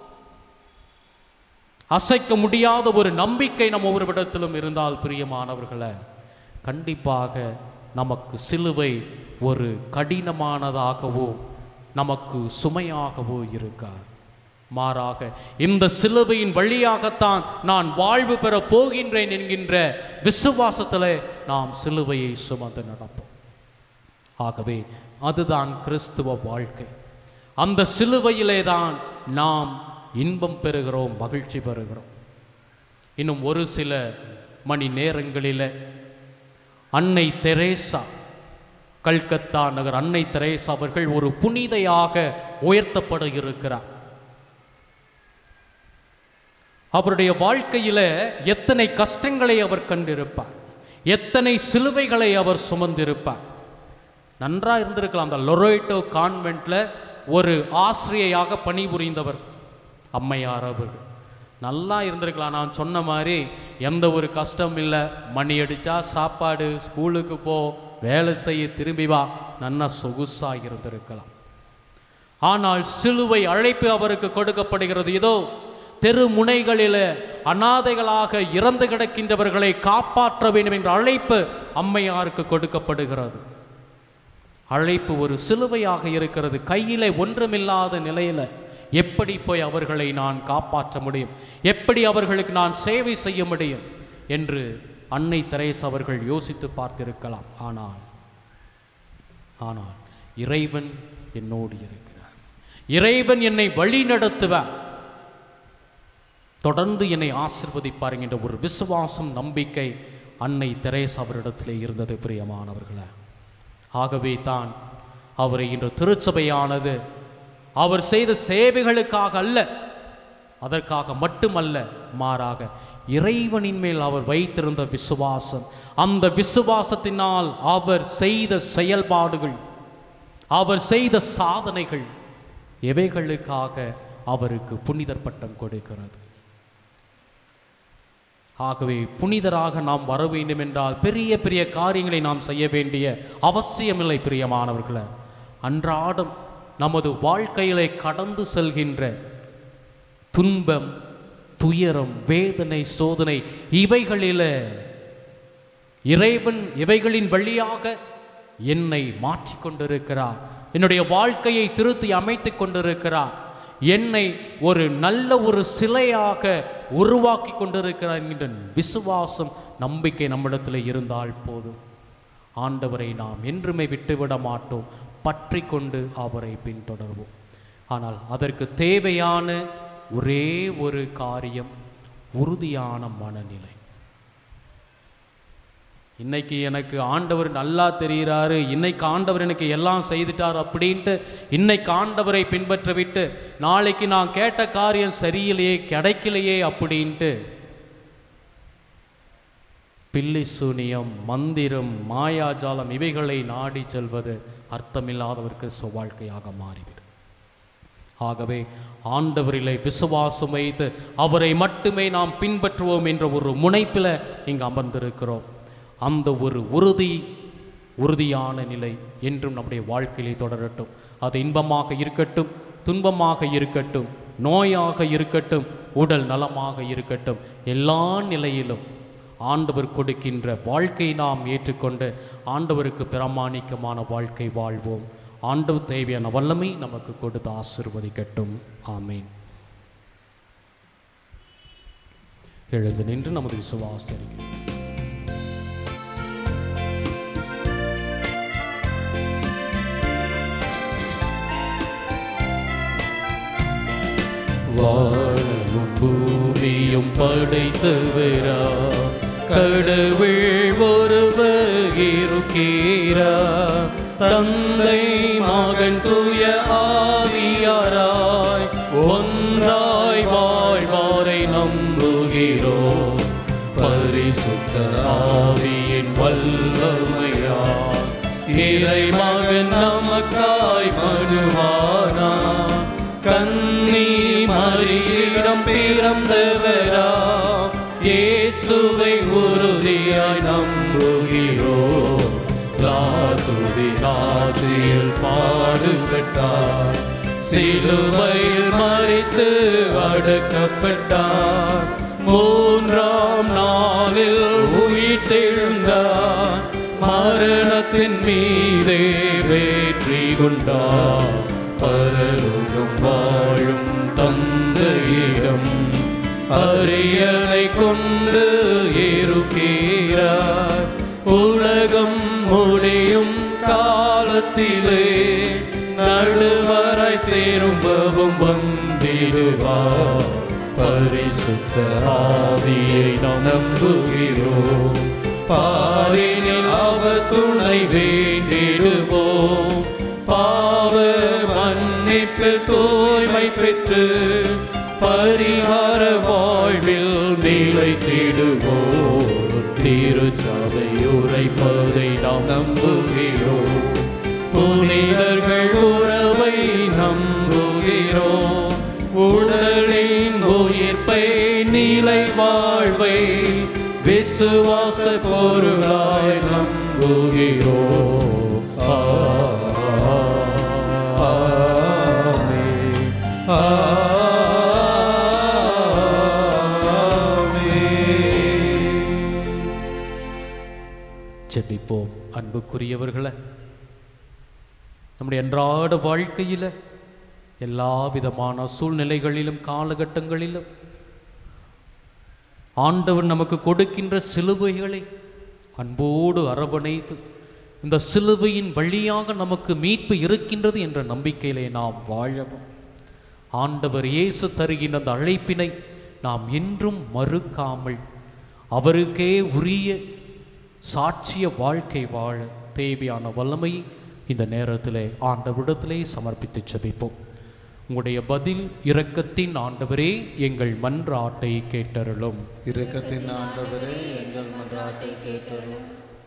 அசைக்க முடியாத ஒரு நம்பிக்கை நம்ம ஒவ்வொருவிடத்திலும் இருந்தால் பிரியமானவர்களே கண்டிப்பாக நமக்கு சிலுவை ஒரு கடினமானதாகவோ நமக்கு சுமையாகவோ இருக்காது மாறாக இந்த சிலுவையின் வழியாகத்தான் நான் வாழ்வு பெற போகின்றேன் என்கின்ற விசுவாசத்தில் நாம் சிலுவையை சுமந்து நடப்போம் ஆகவே அதுதான் கிறிஸ்துவ வாழ்க்கை அந்த சிலுவையிலே தான் நாம் இன்பம் பெறுகிறோம் மகிழ்ச்சி பெறுகிறோம் இன்னும் ஒரு சில மணி நேரங்களில் அன்னை தெரேசா கல்கத்தா நகர் அன்னை தெரேசா அவர்கள் ஒரு புனிதையாக உயர்த்தப்பட இருக்கிறார் அவருடைய வாழ்க்கையில எத்தனை கஷ்டங்களை அவர் கண்டிருப்பார் எத்தனை சிலுவைகளை அவர் சுமந்திருப்பார் நன்றா இருந்திருக்கலாம் அந்த லொரோய்டோ கான்வென்ட்ல ஒரு ஆசிரியையாக பணிபுரிந்தவர் அம்மையார் அவர்கள் நல்லா இருந்திருக்கலாம் நான் சொன்ன மாதிரி எந்த ஒரு கஷ்டம் இல்லை மணி அடித்தா சாப்பாடு ஸ்கூலுக்கு போ வேலை செய்ய திரும்பி வா நன்னா சொகுசாக இருந்திருக்கலாம் ஆனால் சிலுவை அழைப்பு அவருக்கு கொடுக்கப்படுகிறது இதோ தெரு முனைகளில் அனாதைகளாக இறந்து கிடக்கின்றவர்களை காப்பாற்ற வேண்டும் என்ற அழைப்பு அம்மையாருக்கு கொடுக்கப்படுகிறது அழைப்பு ஒரு சிலுவையாக இருக்கிறது கையிலே ஒன்றுமில்லாத நிலையில எப்படி போய் அவர்களை நான் காப்பாற்ற முடியும் எப்படி அவர்களுக்கு நான் சேவை செய்ய முடியும் என்று அன்னை தெரேஸ் அவர்கள் யோசித்து பார்த்திருக்கலாம் ஆனால் ஆனால் இறைவன் என்னோடு இருக்கிறார் இறைவன் என்னை வழி நடத்துவார் தொடர்ந்து என்னை ஆசிர்வதிப்பார் என்கின்ற ஒரு விசுவாசம் நம்பிக்கை அன்னை தெரேஸ் அவரிடத்திலே இருந்தது பிரியமானவர்களே ஆகவே தான் அவரை இன்று திருச்சபையானது அவர் செய்த சேவைகளுக்காக அல்ல அதற்காக மட்டுமல்ல மாறாக இறைவனின் மேல் அவர் வைத்திருந்த விசுவாசம் அந்த விசுவாசத்தினால் அவர் செய்த செயல்பாடுகள் அவர் செய்த சாதனைகள் எவைகளுக்காக அவருக்கு புனிதர் பட்டம் கொடுக்கிறது ஆகவே புனிதராக நாம் வர வேண்டும் என்றால் பெரிய பெரிய காரியங்களை நாம் செய்ய வேண்டிய அவசியமில்லை பிரியமானவர்களே அன்றாடம் நமது வாழ்க்கையிலே கடந்து செல்கின்ற துன்பம் துயரம் வேதனை சோதனை இவைகளிலே இறைவன் இவைகளின் வழியாக என்னை மாற்றிக் கொண்டிருக்கிறார் என்னுடைய வாழ்க்கையை திருத்தி அமைத்துக் கொண்டிருக்கிறார் என்னை ஒரு நல்ல ஒரு சிலையாக உருவாக்கி கொண்டிருக்கிறார் என்கின்ற விசுவாசம் நம்பிக்கை நம்மிடத்தில் இருந்தால் போதும் ஆண்டவரை நாம் என்றுமே விட்டுவிட மாட்டோம் பற்றி கொண்டு அவரை பின்தொடர்வோம் ஆனால் அதற்கு தேவையான ஒரே ஒரு காரியம் உறுதியான மனநிலை இன்னைக்கு எனக்கு ஆண்டவர் நல்லா தெரிகிறாரு இன்னைக்கு ஆண்டவர் எனக்கு எல்லாம் செய்துட்டார் அப்படின்ட்டு இன்னைக்கு ஆண்டவரை பின்பற்ற விட்டு நாளைக்கு நான் கேட்ட காரியம் சரியில்லையே கிடைக்கலையே அப்படின்ட்டு பில்லி சூனியம் மந்திரம் மாயாஜாலம் இவைகளை நாடி செல்வது அர்த்தமில்லாதவருக்கு வாழ்க்கையாக மாறிவிடும் ஆகவே ஆண்டவரிலே விசுவாசம் வைத்து அவரை மட்டுமே நாம் பின்பற்றுவோம் என்ற ஒரு முனைப்பில் இங்கு அமர்ந்திருக்கிறோம் அந்த ஒரு உறுதி உறுதியான நிலை என்றும் நம்முடைய வாழ்க்கையிலே தொடரட்டும் அது இன்பமாக இருக்கட்டும் துன்பமாக இருக்கட்டும் நோயாக இருக்கட்டும் உடல் நலமாக இருக்கட்டும் எல்லா நிலையிலும் ஆண்டவர் கொடுக்கின்ற வாழ்க்கை நாம் ஏற்றுக்கொண்டு ஆண்டவருக்கு பிரமாணிக்கமான வாழ்க்கை வாழ்வோம் ஆண்டவர் தேவையான வல்லமை நமக்கு கொடுத்து ஆசிர்வதிக்கட்டும் ஆமேன் எழுந்து நின்று நமது விசுவாசரிக்கை வானமும் பூமியும் படைத்தவரா கடவுள் ஒருவர் இருக்கிறா தந்தை மகன் தூய ஆவியாராய் ஒன்றாய் வாழ்வாரை நம்புகிறோம் பரிசுத்த ஆவியின் வல்லமையா இறை மகன் நமக்காய் மனுவானா கன்னி மறியிடம் பிறந்தவரா இயேசுவை உறுதியாய் நம்புகிறோம் லாதுதி ஆட்சியில் பாடுபட்டார் சிலுவையில் மறித்து அடக்கப்பட்டார் மூன்றாம் நாளில் உயிர்த்தெழுந்தார் மரணத்தின் மீதே வெற்றி கொண்டார் பரலோகம் வாழும் தந்தையிடம் அரியணை கொண்டு இருக்கிறார் உலகம் முடியும் காலத்திலே நடுவராய் திரும்பவும் வந்திடுவார் பரிசுத்த ஆவியை நாம் நம்புகிறோம் பாரினில் அவர் துணை வேண்டிடுவோம் பாவ மன்னிப்பில் தூய்மை பெற்று பரிகார வாழ்வில் நிலைத்திடுவோம் திருச்சபை உரைப்பதை நாம் நம்புகிறோம் புனிதர்கள் உறவை நம்புகிறோம் உடலின் உயிர்ப்பை நிலை வாழ்வை விசுவாச பொருளாய் நம்புகிறோம் ஆமென். ஜெபிப்போம் அன்புக்குரியவர்களே நம்முடைய அன்றாட வாழ்க்கையில் எல்லா விதமான சூழ்நிலைகளிலும் காலகட்டங்களிலும் ஆண்டவர் நமக்கு கொடுக்கின்ற சிலுவைகளை அன்போடு அரவணைத்து இந்த சிலுவையின் வழியாக நமக்கு மீட்பு இருக்கின்றது என்ற நம்பிக்கையிலே நாம் வாழவும் ஆண்டவர் இயேசு தருகின்ற அந்த அழைப்பினை நாம் என்றும் மறுக்காமல் அவருக்கே உரிய சாட்சிய வாழ்க்கை வாழ தேவையான வல்லமையை இந்த நேரத்திலே ஆண்டவரிடத்திலே சமர்ப்பித்து ஜெபிப்போம் உங்களுடைய பதில் இரக்கத்தின் ஆண்டவரே எங்கள் மன்றாட்டை கேட்டருளும் இரக்கத்தின் ஆண்டவரே எங்கள் மன்றாட்டை கேட்டருளும்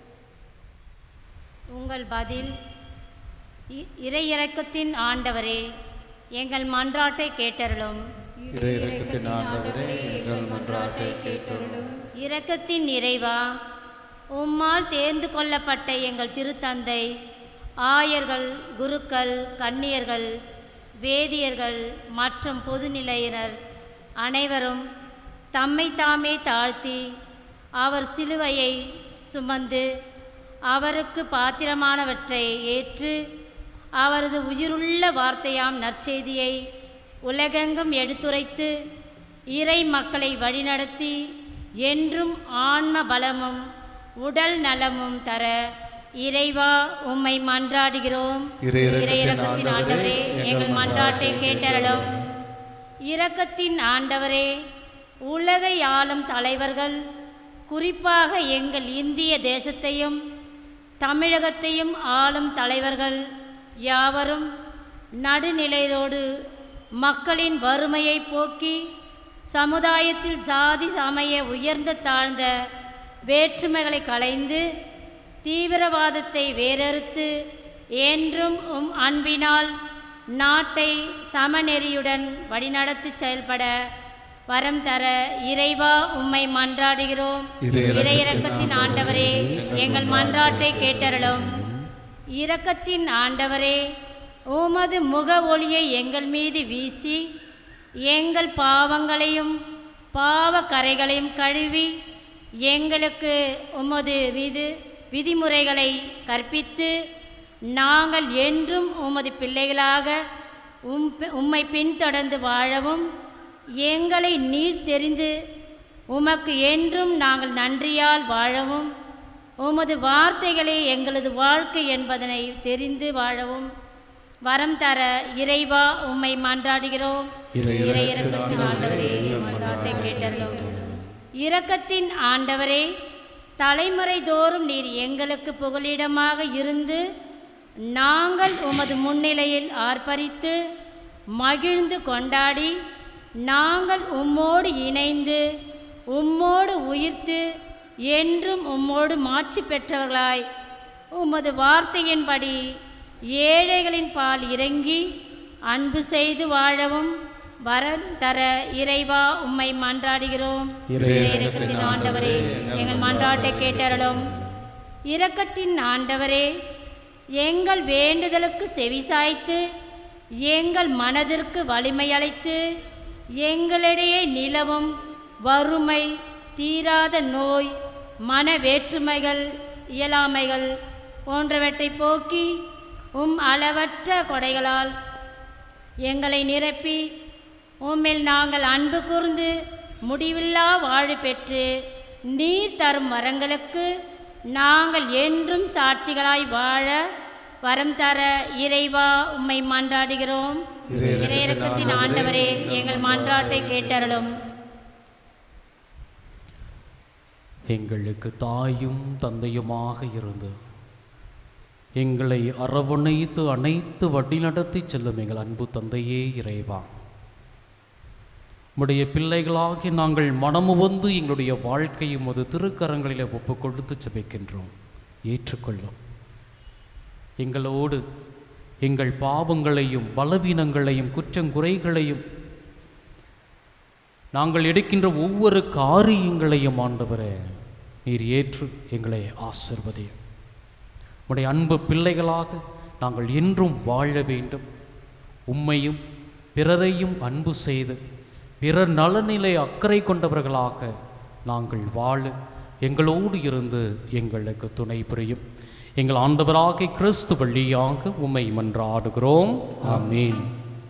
உங்கள் பதில் இ- இறை இரக்கத்தின் ஆண்டவரே எங்கள் மன்றாட்டை கேட்டருளும் இறை இரக்கத்தின் ஆண்டவரே எங்கள் மன்றாட்டை கேட்டருளும் இரக்கத்தின் நிறைவா உம்மால் தேர்ந்து கொள்ளப்பட்ட எங்கள் திருத்தந்தை ஆயர்கள் குருக்கள் கன்னியர்கள் வேதியர்கள் மற்றும் பொதுநிலையினர் அனைவரும் தம்மை தாமே தாழ்த்தி அவர் சிலுவையை சுமந்து அவருக்கு பாத்திரமானவற்றை ஏற்று அவரது உயிருள்ள வார்த்தையாம் நற்செய்தியை உலகெங்கும் எடுத்துரைத்து இறை மக்களை வழிநடத்தி என்றும் ஆன்ம பலமும் உடல் நலமும் தர இறைவா உம்மை மன்றாடுகிறோம் இறை இரக்கத்தின் இரக்கத்தின் ஆண்டவரே, எங்கள் மன்றாட்டை கேட்டருளும் இரக்கத்தின் ஆண்டவரே உலகை ஆளும் தலைவர்கள் குறிப்பாக எங்கள் இந்திய தேசத்தையும் தமிழகத்தையும் ஆளும் தலைவர்கள் யாவரும் நடுநிலையோடு மக்களின் வறுமையை போக்கி சமுதாயத்தில் சாதி சமய உயர்ந்த தாழ்ந்த வேற்றுமைகளை களைந்து தீவிரவாதத்தை வேறறுத்து என்றும் உம் அன்பினால் நாட்டை சமநெறியுடன் வழிநடத்தி செயல்பட வரம் தர இறைவா உம்மை மன்றாடுகிறோம் இறையிறக்கத்தின் ஆண்டவரே எங்கள் மன்றாட்டை கேட்டருளும் இரக்கத்தின் ஆண்டவரே உமது முக ஒளியை எங்கள் மீது வீசி எங்கள் பாவங்களையும் பாவ கரைகளையும் கழுவி எங்களுக்கு உமது விது விதிமுறைகளை கற்பித்து நாங்கள் என்றும் உமது பிள்ளைகளாக உம் உம்மை பின்தொடர்ந்து வாழவும் எங்களை நீர் தெரிந்து உமக்கு என்றும் நாங்கள் நன்றியால் வாழவும் உமது வார்த்தைகளே எங்களது வாழ்க்கை என்பதனை தெரிந்து வாழவும் வரம் தர இறைவா உம்மை மன்றாடுகிறோம் இறையிறக்கத்தின் ஆண்டவரே மன்றாட்டை கேட்டருளும் இரக்கத்தின் ஆண்டவரே தலைமுறை தோறும் நீர் எங்களுக்கு புகலிடமாக இருந்து நாங்கள் உமது முன்னிலையில் ஆர்ப்பரித்து மகிழ்ந்து கொண்டாடி நாங்கள் உம்மோடு இணைந்து உம்மோடு உயிர்த்து என்றும் உம்மோடு மாட்சி பெற்றவர்களாய் உமது வார்த்தையின்படி ஏழைகளின் பால் இறங்கி அன்பு செய்து வாழவும் வரம் தர இறைவா உம்மை மன்றாடுகிறோம் இரக்கத்தின் ஆண்டவரே எங்கள் மன்றாட்டை கேட்டருளும் இரக்கத்தின் ஆண்டவரே எங்கள் வேண்டுதலுக்கு செவிசாய்த்து எங்கள் மனதிற்கு வலிமையளித்து எங்களிடையே நிலவும் வறுமை தீராத நோய் மன வேற்றுமைகள் இயலாமைகள் போன்றவற்றை போக்கி உம் அளவற்ற கொடைகளால் எங்களை நிரப்பி உம்மில் நாங்கள் அன்பு கூர்ந்து முடிவில்லா வாழு பெற்று நீர் தரும் வரங்களுக்கு நாங்கள் என்றும் சாட்சிகளாய் வாழ வரம் தர இறைவா உம்மை மன்றாடுகிறோம் இறையிறக்கத்தின் ஆண்டவரே எங்கள் மன்றாட்டை கேட்டருளும் எங்களுக்கு தாயும் தந்தையுமாக இருந்து எங்களை அரவணைத்து அனைத்து வழி நடத்தி செல்லும் எங்கள் அன்பு தந்தையே இறைவா உம்முடைய பிள்ளைகளாகி நாங்கள் மனமு வந்து எங்களுடைய வாழ்க்கையும் அது திருக்கரங்களிலே ஒப்பு கொடுத்து ஜெபிக்கின்றோம் ஏற்றுக்கொள்ளும் எங்களோடு எங்கள் பாவங்களையும் பலவீனங்களையும் குற்றங்குறைகளையும் நாங்கள் எடுக்கின்ற ஒவ்வொரு காரியங்களையும் ஆண்டவரே நீர் ஏற்று எங்களை ஆசிர்வதியும் உடைய அன்பு பிள்ளைகளாக நாங்கள் என்றும் வாழ வேண்டும் உம்மையும் பிறரையும் அன்பு செய்து பிறர் நலனிலை அக்கறை கொண்டவர்களாக நாங்கள் வாழ எங்களோடு இருந்து எங்களுக்கு துணை புரியும் எங்கள் ஆண்டவராகிய கிறிஸ்து வழியாக உம்மை மன்றாடுகிறோம் ஆமீன்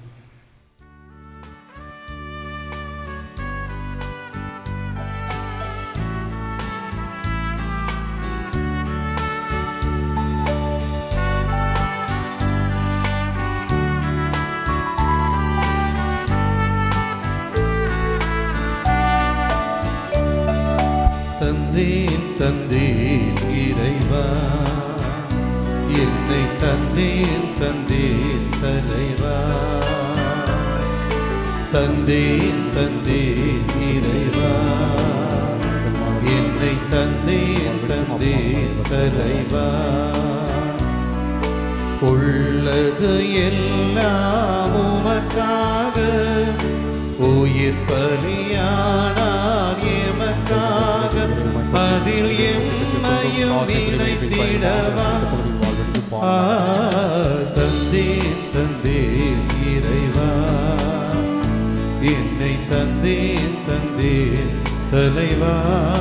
தந்தேன் தந்தேன் இறைவா என்னை தந்தேன் தந்தேன் தலைவா தந்தேன் தந்தேன் இறைவா என்னை தந்தேன் தந்தேன் தலைவா உள்ளது எல்லாம் உமக்காக உயிர் பலியானார் எமக்காக அதில் எம்மையும் நினைத்திடவா ஆ, தந்தேன் தந்தேன் இறைவா என்னை தந்தேன் தந்தேன் தலைவா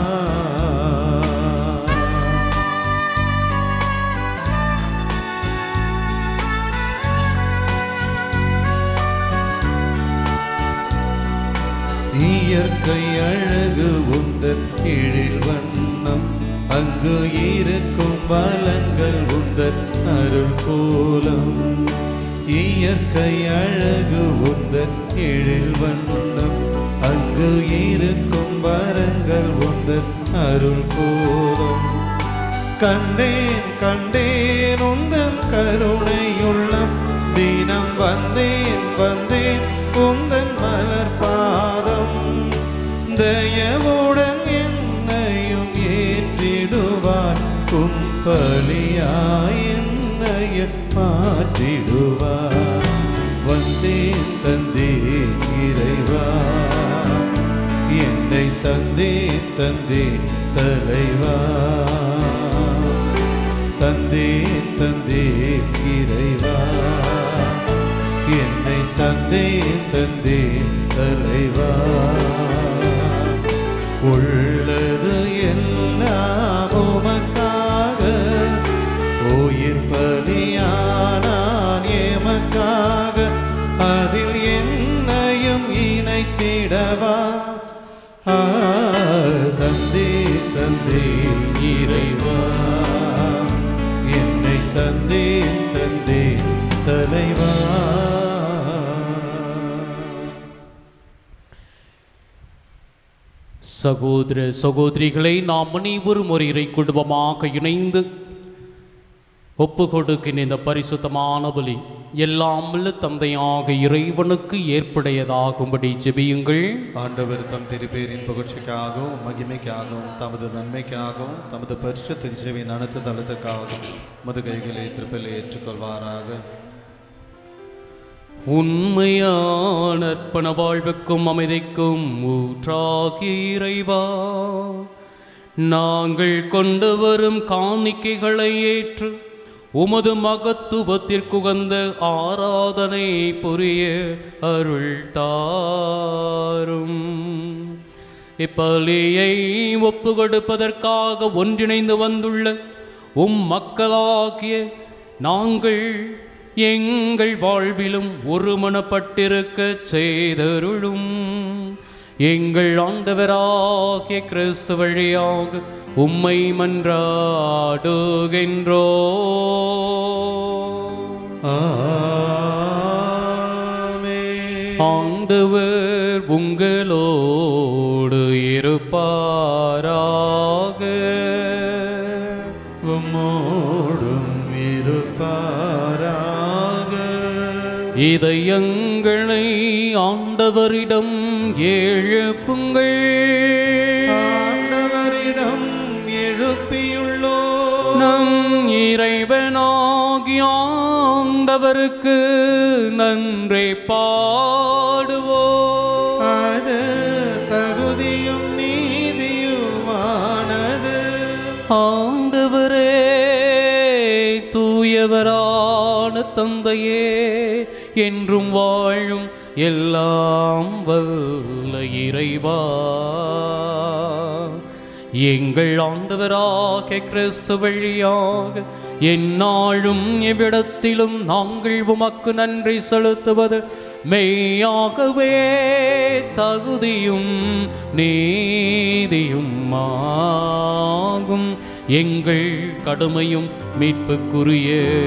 இயற்கை அழகு உந்தன் கீழில் வண்ணம் அங்கு இருக்கும் வளங்கள் உந்தன் அருள் கோலம் இயற்கை அழகு உந்தன் கீழில் வண்ணம் அங்கு இருக்கும் வரங்கள் உந்தன் அருள் கோலம் கண்டேன் கண்டேன் உந்தன் கருணையுள்ளம் தினம் வந்தேன் வந்தேன் உந்தன் மலர் பாதம் தயவுடன் என்னையும் ஏற்றிடுவார் உன் பலியாய் என்னைய மாற்றிடுவார் வந்தேன் தந்தேன் இறைவா என்னை தந்தேன் தந்தேன் தலைவா தந்தேன் தந்தேன் இறைவா என்னை தந்தேன் தந்தேன் தலைவா உள்ளது எல்லாம் உமக்காக உயிர் பலியானான் எமக்காக அதில் என்னையும் இணைத்திடவா ஆ, தந்தே தந்தே இறைவா என்னை தந்தே தந்தே தலைவா சகோதர சகோதரிகளை நாம் அனைவரும் ஒரு இறை குடும்பமாக இணைந்து ஒப்பு கொடுக்கின்ற இந்த பரிசுத்தமான பலி எல்லாம் வல்ல தந்தையாக இறைவனுக்கு ஏற்புடையதாகும்படி ஜெபியுங்கள் ஆண்டவர் தம் திருப்பேரின் புகழ்ச்சிக்காகவும் மகிமைக்காகவும் தமது நன்மைக்காகவும் தமது பரிசுத்த திசைவின் அனைத்து தளத்துக்காகவும் மது கைகளை திருப்பில் ஏற்றுக்கொள்வாராக உண்மையான அர்ப்பண வாழ்வுக்கும் அமைதிக்கும் ஊற்றாகிய இறைவா நாங்கள் கொண்டு வரும் காணிக்கைகளை ஏற்று உமது மகத்துவத்திற்குகந்த ஆராதனை புரிய அருள் தாரும் இப்பலியை ஒப்பு கொடுப்பதற்காக ஒன்றிணைந்து வந்துள்ள உம் மக்களாகிய நாங்கள் எங்கள் வாழ்விலும் ஒருமனப்பட்டிருக்க செய்தருளும் எங்கள் ஆண்டவராகிய கிறிஸ்து வழியாக உம்மை மன்றாடுகின்றோ ஆமென். ஆண்டவர் உங்களோடு இருப்பாராக உம்மோடும் இருப்பாராக இதயங்களை ஆண்டவரிடம் எழுப்புங்கள் ஆண்டவரிடம் எழுப்பியுள்ளோ நம் இறைவனாகிய ஆண்டவருக்கு நன்றி பாடுவோம் அது தகுதியும் நீதியுமானது ஆண்டவரே தூயவரான தந்தையே என்றும் வாழும் எல்லாம் வல்ல இறைவா எங்கள் ஆண்டவராக கிறிஸ்து வழியாக எந்நாளும் எவ்விடத்திலும் நாங்கள் உமக்கு நன்றி செலுத்துவது மெய்யாகவே தகுதியும் நீதியும் ஆகும் எங்கள் கடுமையும் மீட்புக்குரிய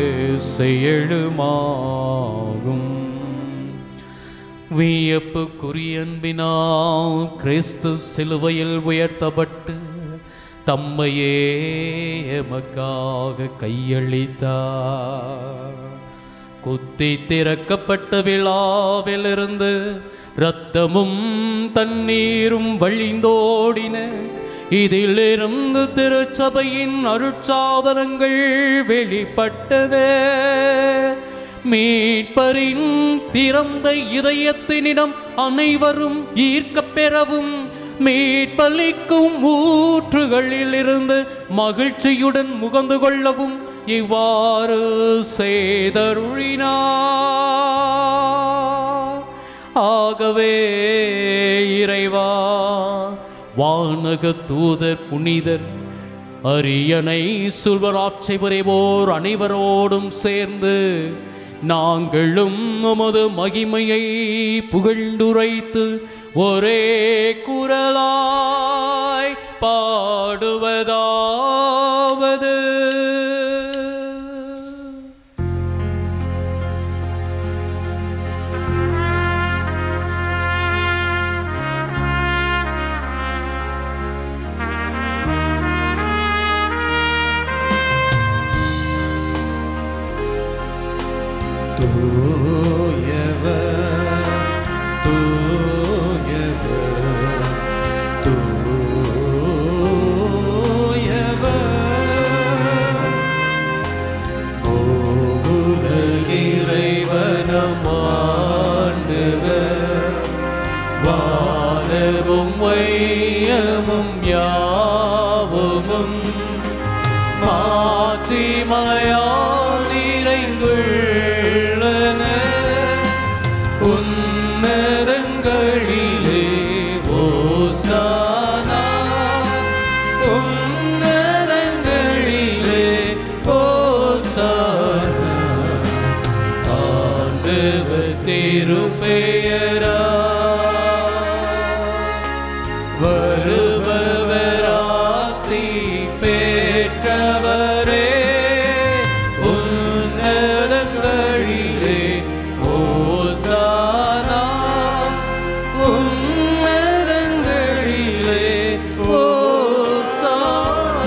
செயலுமாகும் வியப்புக்குரிய அன்பினால் கிறிஸ்து சிலுவையில் உயர்த்தப்பட்டு தம்மையே எமக்காக கையளித்தார் குத்தி திறக்கப்பட்ட விழாவிலிருந்து இரத்தமும் தண்ணீரும் வழிந்தோடின இதிலிருந்து திருச்சபையின் அருட்சாதனங்கள் வெளிப்பட்டன மீட்பரின் திறந்த இதயத்தினிடம் அனைவரும் ஈர்க்கப் பெறவும் மீட்பளிக்கும் ஊற்றுகளில் இருந்து மகிழ்ச்சியுடன் முகந்து கொள்ளவும் இவ்வாறு செய்தருளினார் ஆகவே இறைவா வானக தூதர் புனிதர் அரியணை சுல்வராட்சி புரிவோர் அனைவரோடும் சேர்ந்து நாங்களும் உமது மகிமையை புகழ்ந்துரைத்து ஒரே குரலாய் பாடுவதாவது தூயவர் தூயவர் தூயவர் கண்ணியமும் யாவுமும் மாட்சிமையால் நிறைந்துள்ளன உன்னதங்களிலே ஓசானா உன்னதங்களிலே ஓசானா ஆண்டவர் திருப்பெயரா வருபவராசி பெற்றவரே உன்னதங்களிலே ஓசானா உன்னதங்களிலே ஓசானா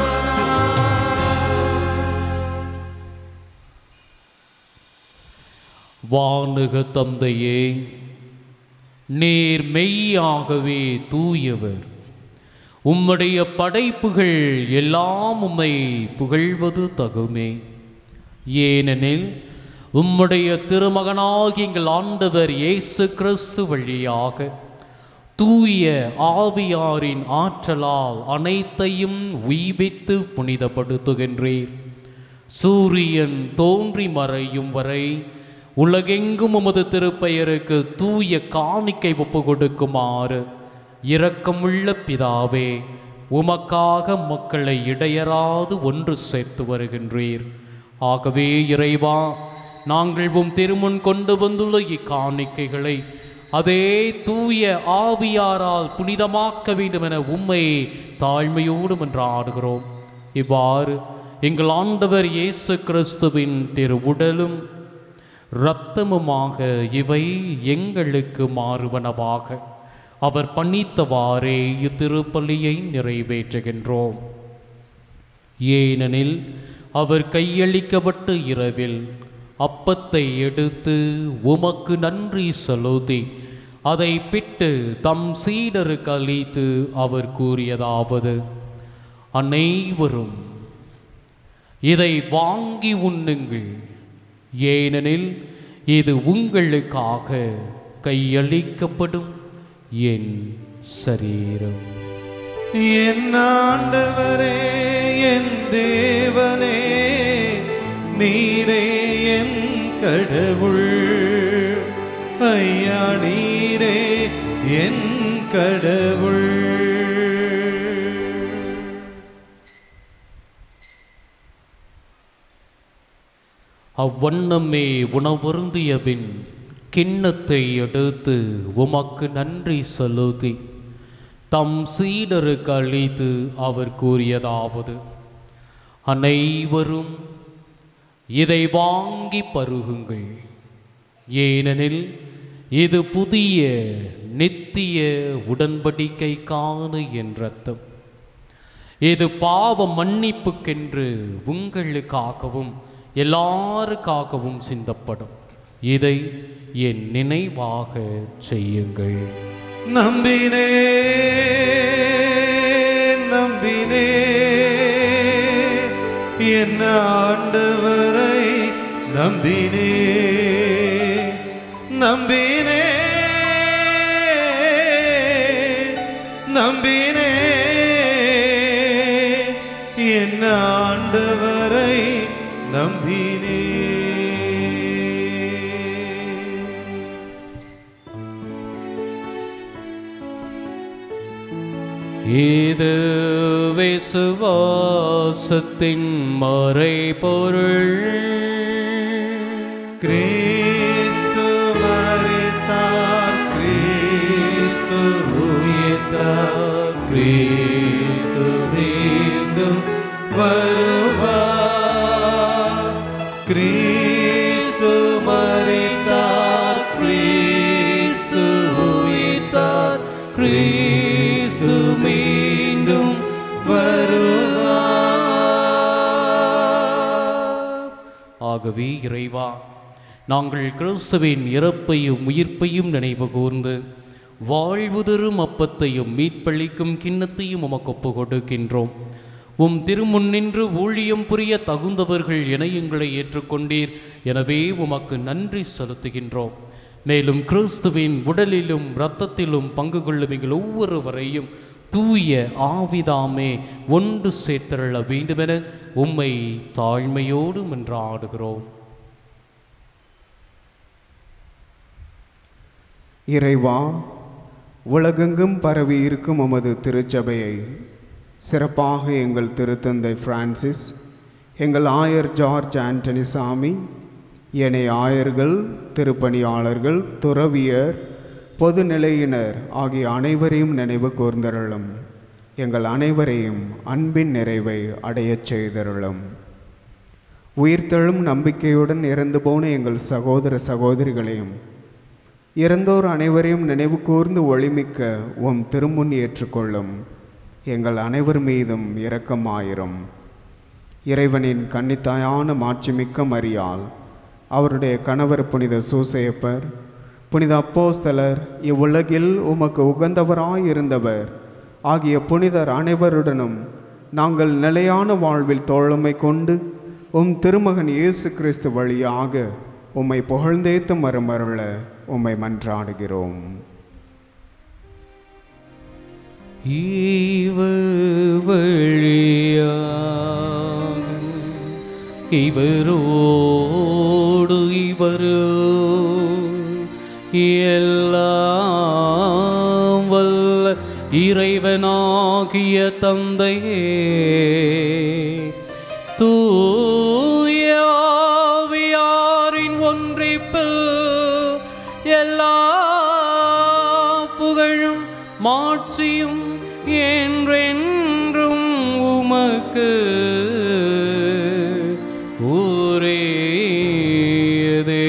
வானுக தந்தையே நீர் மெய்யாகவே தூயவர் உம்முடைய படைப்புகள் எல்லாம் உம்மை புகழ்வது தகுமே ஏனெனில் உம்முடைய திருமகனாகிய எங்கள் ஆண்டவர் இயேசு கிறிஸ்து வழியாக தூய ஆவியாரின் ஆற்றலால் அனைத்தையும் உய்வித்து புனிதப்படுத்துகின்றீர் சூரியன் தோன்றி மறையும் வரை உலகெங்கும் உமது திருப்பெயருக்கு தூய காணிக்கை ஒப்பு கொடுக்குமாறு இரக்கமுள்ள பிதாவே உமக்காக மக்களை இடையராது ஒன்று சேர்த்து வருகின்றீர் ஆகவே இறைவா நாங்கள் உம் திருமுன் கொண்டு வந்துள்ள இக்காணிக்கைகளை அதே தூய ஆவியாரால் புனிதமாக்க வேண்டும் என உம்மை தாழ்மையோடு மன்றாடுகிறோம் இவ்வாறு எங்கள் ஆண்டவர் இயேசு கிறிஸ்துவின் திரு உடலும் இரத்தமுமாக இவை எங்களுக்கு மாறுவனவாக அவர் பணித்தவாறே இத்திருப்பலியை நிறைவேற்றுகின்றோம் ஏனெனில் அவர் கையளிக்கப்பட்ட இரவில் அப்பத்தை எடுத்து உமக்கு நன்றி செலுத்தி அதை பிட்டு தம் சீடருக்கு அளித்து அவர் கூறியதாவது அனைவரும் இதை வாங்கி உண்ணுங்கள் ஏனெனில் இது உங்களுக்காக கையளிக்கப்படும் என் சரீரம் என் ஆண்டவரே என் தேவனே நீரே என் கடவுள் ஐயா நீரே என் கடவுள் அவ்வண்ணமே உணவருந்திய பின் கிண்ணத்தை எடுத்து உமக்கு நன்றி செலுத்தி தம் சீடருக்கு அளித்து அவர் கூறியதாவது அனைவரும் இதை வாங்கி பருகுங்கள் ஏனெனில் இது புதிய நித்திய உடன்படிக்கைக்கான என் ரத்தம் இது பாவ மன்னிப்புக்கென்று உங்களுக்காகவும் எல்லாருக்காகவும் சிந்தப்படும் இதை என் நினைவாக செய்யுங்கள் நம்பினே நம்பினே என் ஆண்டவரை நம்பினே நம்பினே நம்பினே என் ஆண்டவரை நம்பினே இது விசுவாசத்தின் மறைபொருள் கிறிஸ்து மரித்தார் கிறிஸ்து உயிர்த்தார் கிறிஸ்து மீண்டும் வருவார் கிறிஸ்து மரித்தார் கிறிஸ்து உயிர்த்தார் கிறிஸ்து மீண்டும் வருவார் ஆகவே இறைவா நாங்கள் கிறிஸ்துவின் இறப்பையும் உயிர்ப்பையும் நினைவு கூர்ந்து வாழ்வு தரும் அப்பத்தையும் மீட்பளிக்கும் கிண்ணத்தையும் உமக்கு ஒப்பு கொடுக்கின்றோம் உம் திருமுன்னின்று ஊழியம் புரிய தகுந்தவர்கள் என எங்களை ஏற்றுக்கொண்டீர் எனவே உமக்கு நன்றி செலுத்துகின்றோம் மேலும் கிறிஸ்துவின் உடலிலும் இரத்தத்திலும் பங்கு கொள்ளும் எங்கள் ஒவ்வொருவரையும் தூய ஆவிதாமே ஒன்று சேர்த்தருள வேண்டுமென உம்மை தாழ்மையோடு மன்றாடுகிறோம் இறைவா உலகெங்கும் பரவி இருக்கும் உமது திருச்சபையை சிறப்பாக எங்கள் திருத்தந்தை பிரான்சிஸ் எங்கள் ஆயர் ஜார்ஜ் ஆண்டனி சாமி ஏனைய ஆயர்கள் திருப்பணியாளர்கள் துறவியர் பொதுநிலையினர் ஆகிய அனைவரையும் நினைவு கூர்ந்தருளும் எங்கள் அனைவரையும் அன்பின் நிறைவை அடையச் செய்தருளும் உயிர்த்தெழும் நம்பிக்கையுடன் இறந்து போன எங்கள் சகோதர சகோதரிகளையும் இறந்தோர் அனைவரையும் நினைவு கூர்ந்து ஒளிமிக்க உம் திருமுன் ஏற்றுக்கொள்ளும் எங்கள் அனைவர் மீதும் இரக்கமாயிரும் இறைவனின் கன்னித்தாயான மாட்சிமிக்க மரியாள் அவருடைய கணவர் புனித சூசையப்பர் புனித அப்போஸ்தலர் இவ்வுலகில் உமக்கு உகந்தவராயிருந்தவர் ஆகிய புனிதர் அனைவருடனும் நாங்கள் நிலையான வாழ்வில் தோழமை கொண்டு உம் திருமகன் இயேசு கிறிஸ்து வழியாக உம்மை புகழ்ந்தேத்து மறுமருள உம்மை மன்றாடுகிறோம் இவர் வழியாக இவரோடு இவரோ எல்லாம் வல்ல இறைவனாகிய தந்தையே தூயாவியாரின் ஒன்றிப்பில் எல்லா புகழும் மாட்சியும் என்றென்றும் உமக்கு ஊரேதே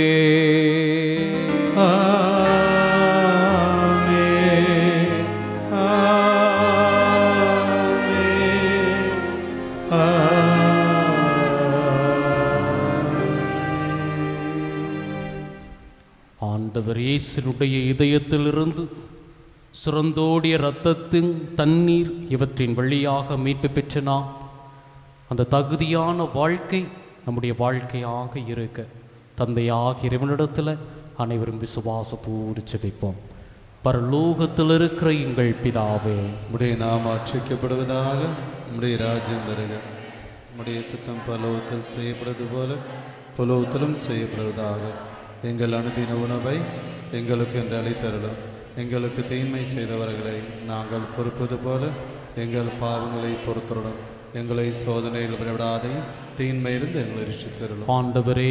ஆண்டவர் இயேசுனுடைய இதயத்திலிருந்து சுரந்தோடிய இரத்தத்தின் தண்ணீர் இவற்றின் வழியாக மீட்பு பெற்ற நாம் அந்த தகுதியான வாழ்க்கை நம்முடைய வாழ்க்கையாக இருக்க தந்தையாக இறைவனிடத்தில் அனைவரும் விசுவாசத்தோடு செவிப்போம் பரலோகத்தில் இருக்கிற எங்கள் பிதாவே உடைய நாம் ஆட்சிக்கப்படுவதாக உம்முடைய ராஜ்யம் வருக உம்முடைய சித்தம் பலோகத்தில் செய்யப்படுவது போல புலோகத்திலும் செய்யப்படுவதாக எங்கள் அனுதின உணவை எங்களுக்கு என்று அளித்தருளும் எங்களுக்கு தீன்மை செய்தவர்களை நாங்கள் பொறுப்பது போல எங்கள் பாவங்களை பொறுத்தருளும் எங்களை சோதனையில் விடாதையும் தீன்மையிலிருந்து எங்களை ரட்சித்தருளும் ஆண்டவரே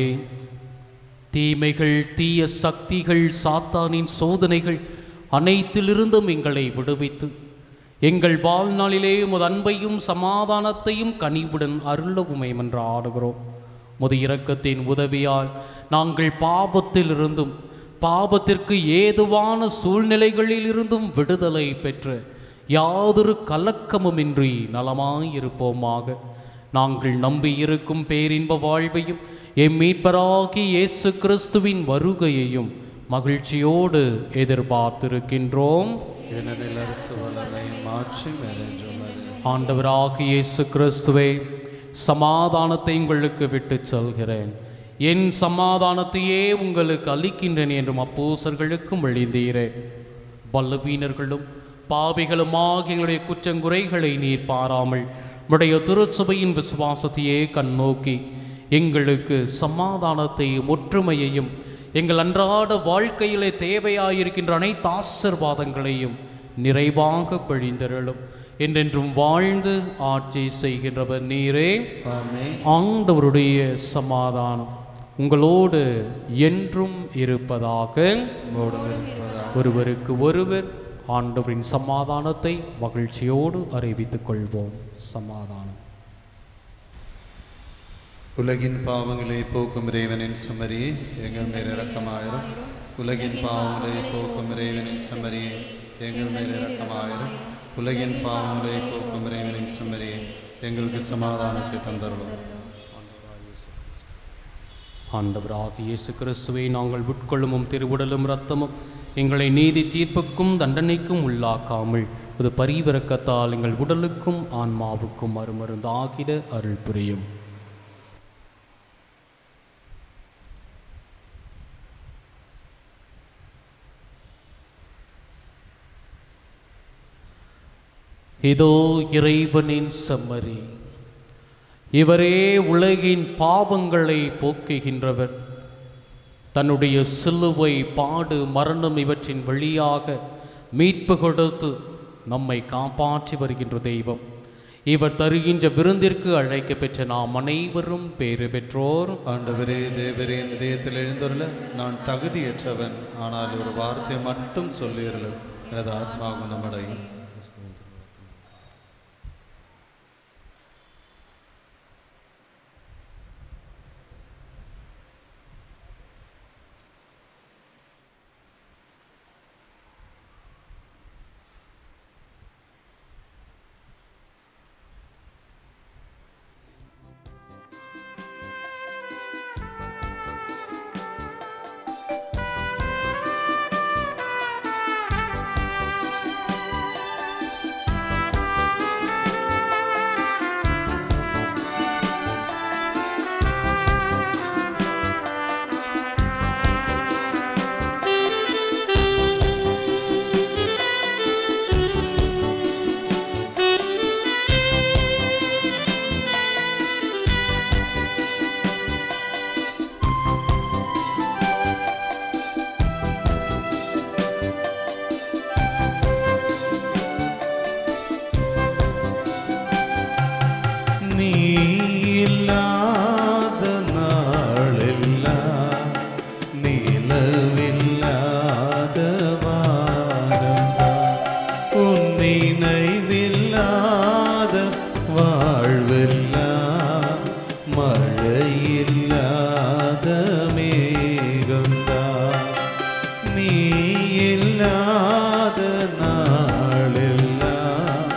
தீமைகள் தீய சக்திகள் சாத்தானின் சோதனைகள் அனைத்திலிருந்தும் எங்களை விடுவித்து எங்கள் வாழ்நாளிலே உமது அன்பையும் சமாதானத்தையும் கனிவுடன் அருள உமைமென்று ஆடுகிறோம் முது இரக்கத்தின் உதவியால் நாங்கள் பாவத்திலிருந்தும் பாவத்திற்கு ஏதுவான சூழ்நிலைகளிலிருந்தும் விடுதலை பெற்று யாதொரு கலக்கமுமின்றி நலமாயிருப்போமாக நாங்கள் நம்பியிருக்கும் பேரின்ப வாழ்வையும் எம் மீட்பராகி இயேசு கிறிஸ்துவின் வருகையையும் மகிழ்ச்சியோடு எதிர்பார்த்திருக்கின்றோம் ஏனெனில் அரசு வல்லமை மாற்றி மேலென்றுள்ளது ஆண்டவராகிய இயேசு கிறிஸ்துவே சமாதானத்தை உங்களுக்கு விட்டுச் செல்கிறேன் என் சமாதானத்தையே உங்களுக்கு அளிக்கின்றேன் என்றும் அப்போசர்களுக்கும் வழிந்தீரே பல்லவீனர்களும் பாவிகளுமாக எங்களுடைய குற்றங்குறைகளை நீர் பாராமல் உடைய திருச்சபையின் விசுவாசத்தையே கண்ணோக்கி எங்களுக்கு சமாதானத்தையும் ஒற்றுமையையும் எங்கள் அன்றாட வாழ்க்கையிலே தேவையாயிருக்கின்ற அனைத்து ஆசிர்வாதங்களையும் நிறைவாக பொழிந்தருளும் என்றென்றும் வாழ்ந்து ஆட்சி செய்கின்றவர் நீரே ஆண்டவருடைய சமாதானம் உங்களோடு என்றும் இருப்பதாக ஒருவருக்கு ஒருவர் ஆண்டவரின் சமாதானத்தை மகிழ்ச்சியோடு அறிவித்துக் கொள்வோம் சமாதானம் உலகின் பாவங்களை போக்கும் இறைவனின் சமரியே எங்கள் மேல் இரக்கமாயிரும் உலகின் பாவங்களை போக்கும் இறைவனின் சமரியே எங்கள் மேல் இரக்கமாயிரும் உலகின் பாவங்களை போக்கும் இறைவனின் சமரியே எங்களுக்கு சமாதானத்தை தந்தருளும் ஆண்டவராகிய இயேசு கிறிஸ்துவை நாங்கள் உட்கொள்ளும் திருவுடலும் இரத்தமும் எங்களை நீதி தீர்ப்புக்கும் தண்டனைக்கும் உள்ளாக்காமல் இது பரிவிறக்கத்தால் எங்கள் உடலுக்கும் ஆன்மாவுக்கும் அருமருந்தாகிட அருள் புரியும் இதோ இறைவனின் செம்மறி இவரே உலகின் பாவங்களை போக்குகின்றவர் தன்னுடைய சிலுவை பாடு மரணம் இவற்றின் வழியாக மீட்பு கொடுத்து நம்மை காப்பாற்றி வருகின்ற தெய்வம் இவர் தருகின்ற விருந்திற்கு அழைக்க பெற்ற நாம் அனைவரும் பேறு பெற்றோர் ஆண்டவரே தேவரே என் இதயத்தில் எழுந்துள்ள நான் தகுதியற்றவன் ஆனால் ஒரு வார்த்தை மட்டும் சொல்லியருளும் எனது ஆத்மா குணமடையும் நீ இல்லாத நாளெல்லாம் நிலவில்லாத வானம்தான். உன் நினைவில்லாத வாழ்வெல்லாம் மழையில்லாத மேகம்தான் நீ இல்லாத நாளெல்லாம்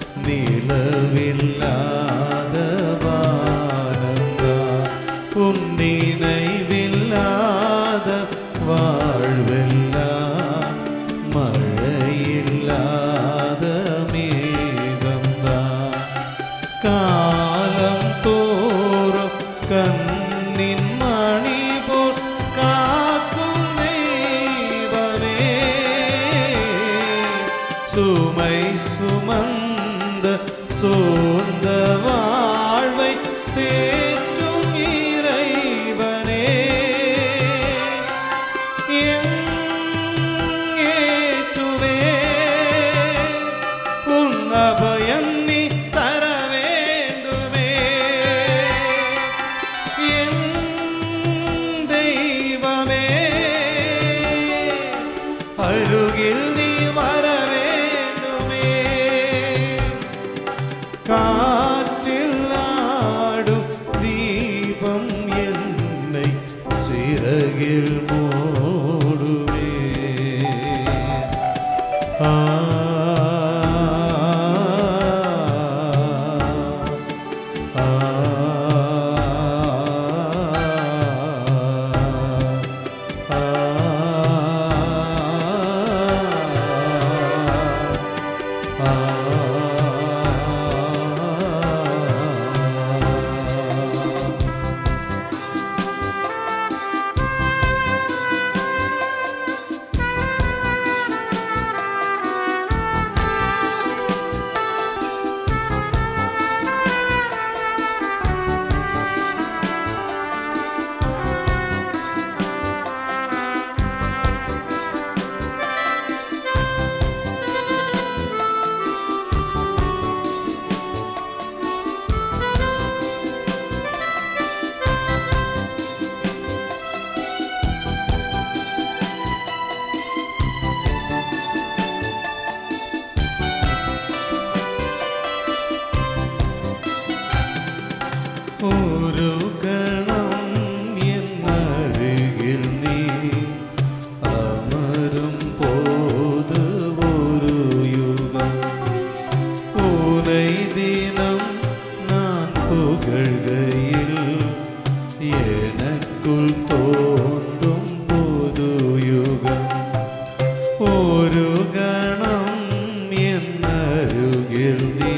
நிலவில்லாத வானங்கா உன் நினைவில்லாத வாழ்வெல்லாம் மழையில்லாத மேகம்தான் காலம் தோறும் கண்ணின் மணி போல் காக்கும் தெய்வமே சுமை சுமந்த சோர்ந்த வாழ்வை தேற்றும் இறைவனே என் இயேசுவே, உன் அபயம் நீ தர வேண்டுமே என் தெய்வமே அருகில் நீ வர வேண்டுமே காற்றில் ஆடும் தீபம் என்னை சிறகில் மூடுமே ஆ ஆ ഒരു ഗണം എന്നരികിൽ നീ അമരും പോത് ഒരു യുഗം ഉனை தினம் நான் புகழ்கையில் எனக்குள் தோன்றும் புது யுகம் ഒരു ഗണം എന്നരുകിൽ നീ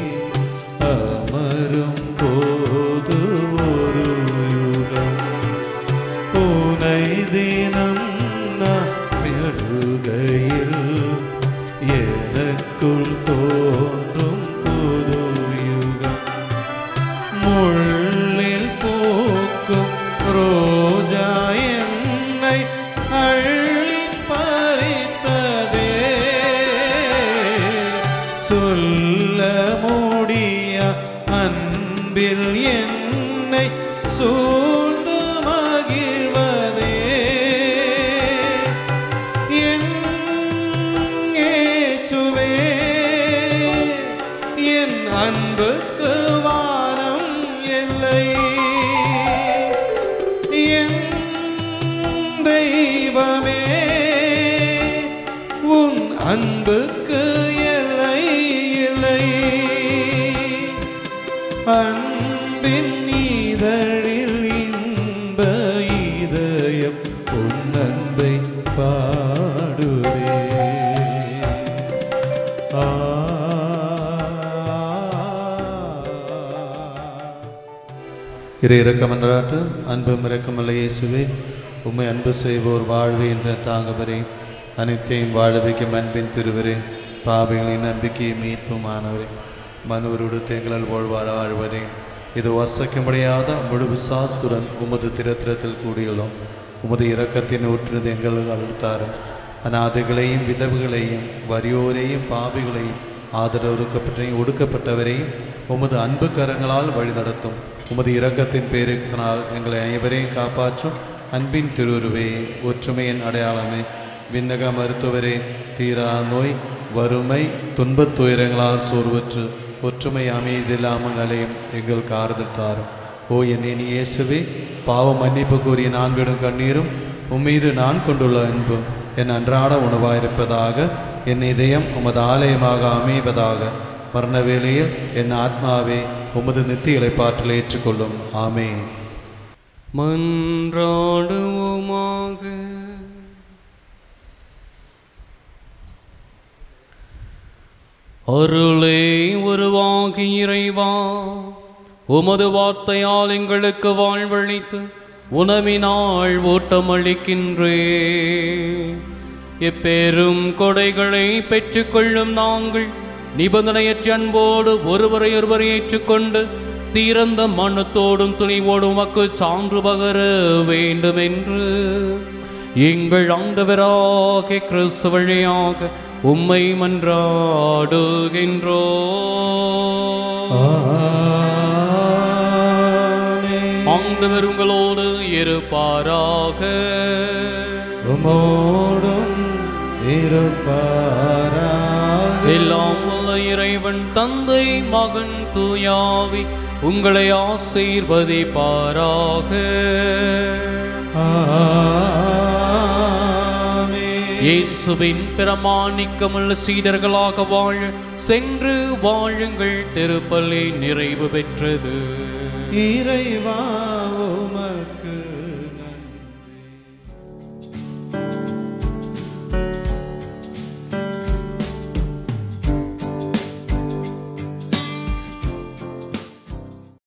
അമരും പോതു ഒരു യുഗം ഉனை தினம் நான் மெழுகையில் எனக்குள் தோன்றும் சொல்ல முடிய அன்பில் என்னை சூழ்ந்து மகிழ்வதே என் இயேசுவே, என் அன்புக்கு வானம் எல்லை என் தெய்வமே உன் அன்புக்கு எல்லை இல்லை அன்பின் இதழில் இன்ப இதயம் உன் அன்பை பாடுவே ஆ இறை இறக்கமன்றாட்டு அன்பும் இறக்கமல்ல இயேசுவே உம்மை அன்பு செய்வோர் வாழ்வு என்ற தாங்கவரே அனைத்தையும் வாழ வைக்கும் அன்பின் திருவரே பாவைகளின் நம்பிக்கையை மீட்புமானவரே மனுவரோடு தேங்கலால் வாழ்வாழ வாழ்வரே இது வசக்க முடியாத முழு விசாஸ்துடன் உமது திரத்திரத்தில் கூடியுள்ளோம் உமது இரக்கத்தின் ஊற்றுது எங்களுக்கு அழுத்தாரும் அநாதைகளையும் விதவுகளையும் வறியோரையும் பாவிகளையும் ஆதரவுக்கப்பட்டரையும் ஒடுக்கப்பட்டவரையும் உமது அன்பு கரங்களால் வழிநடத்தும் உமது இரக்கத்தின் பேருக்கினால் எங்களை அனைவரையும் காப்பாற்றும் அன்பின் திருவுருவே ஒற்றுமையின் அடையாளமே விண்ணக மருத்துவரே தீரா நோய் வறுமை துன்பத் துயரங்களால் சோர்வற்று ஒற்றுமை அமைதியில்லாமல் அலையும் எங்களுக்கு ஆறுதல் தாரும் ஓ என் இனி இயேசுவே பாவ மன்னிப்பு கூறிய நான் விடும் கண்ணீரும் உம்மீது நான் கொண்டுள்ள அன்பும் என் அன்றாட உணவாயிருப்பதாக என் இதயம் உமது ஆலயமாக அமைவதாக மரண வேளையில் என் ஆத்மாவே உமது நித்திய இலைப்பாற்றலை ஏற்றுக்கொள்ளும் ஆமே மன்றாடுவோமாக அருளே உருவாகி இறைவா உமது வார்த்தையால் எங்களுக்கு வாழ்வழித்து உணவினால் ஊட்டமளிக்கின்றே எப்பெரும் கொடைகளை பெற்றுக்கொள்ளும் நாங்கள் நிபந்தனையற்ற அன்போடு ஒருவரை ஒருவர் ஏற்றுக்கொண்டு தீரந்த மனத்தோடும் துணிவோடும் மக்கு சான்று பகர வேண்டும் என்று எங்கள் ஆண்டவராக கிறிஸ்து வழியாக உம்மை மன்றாடுகின்றோ ஆண்டவர் உங்களோடு இருப்பாராக உமோடும் இருப்பாராக எல்லாம் வல்ல இறைவன் தந்தை மகன் தூயாவி உங்களை ஆசீர்வதிப்பாராக இயேசுவின் பிரமாணிக்கமுள்ள சீடர்களாக வாழ சென்று வாழுங்கள் திருப்பலி நிறைவு பெற்றது இறைவா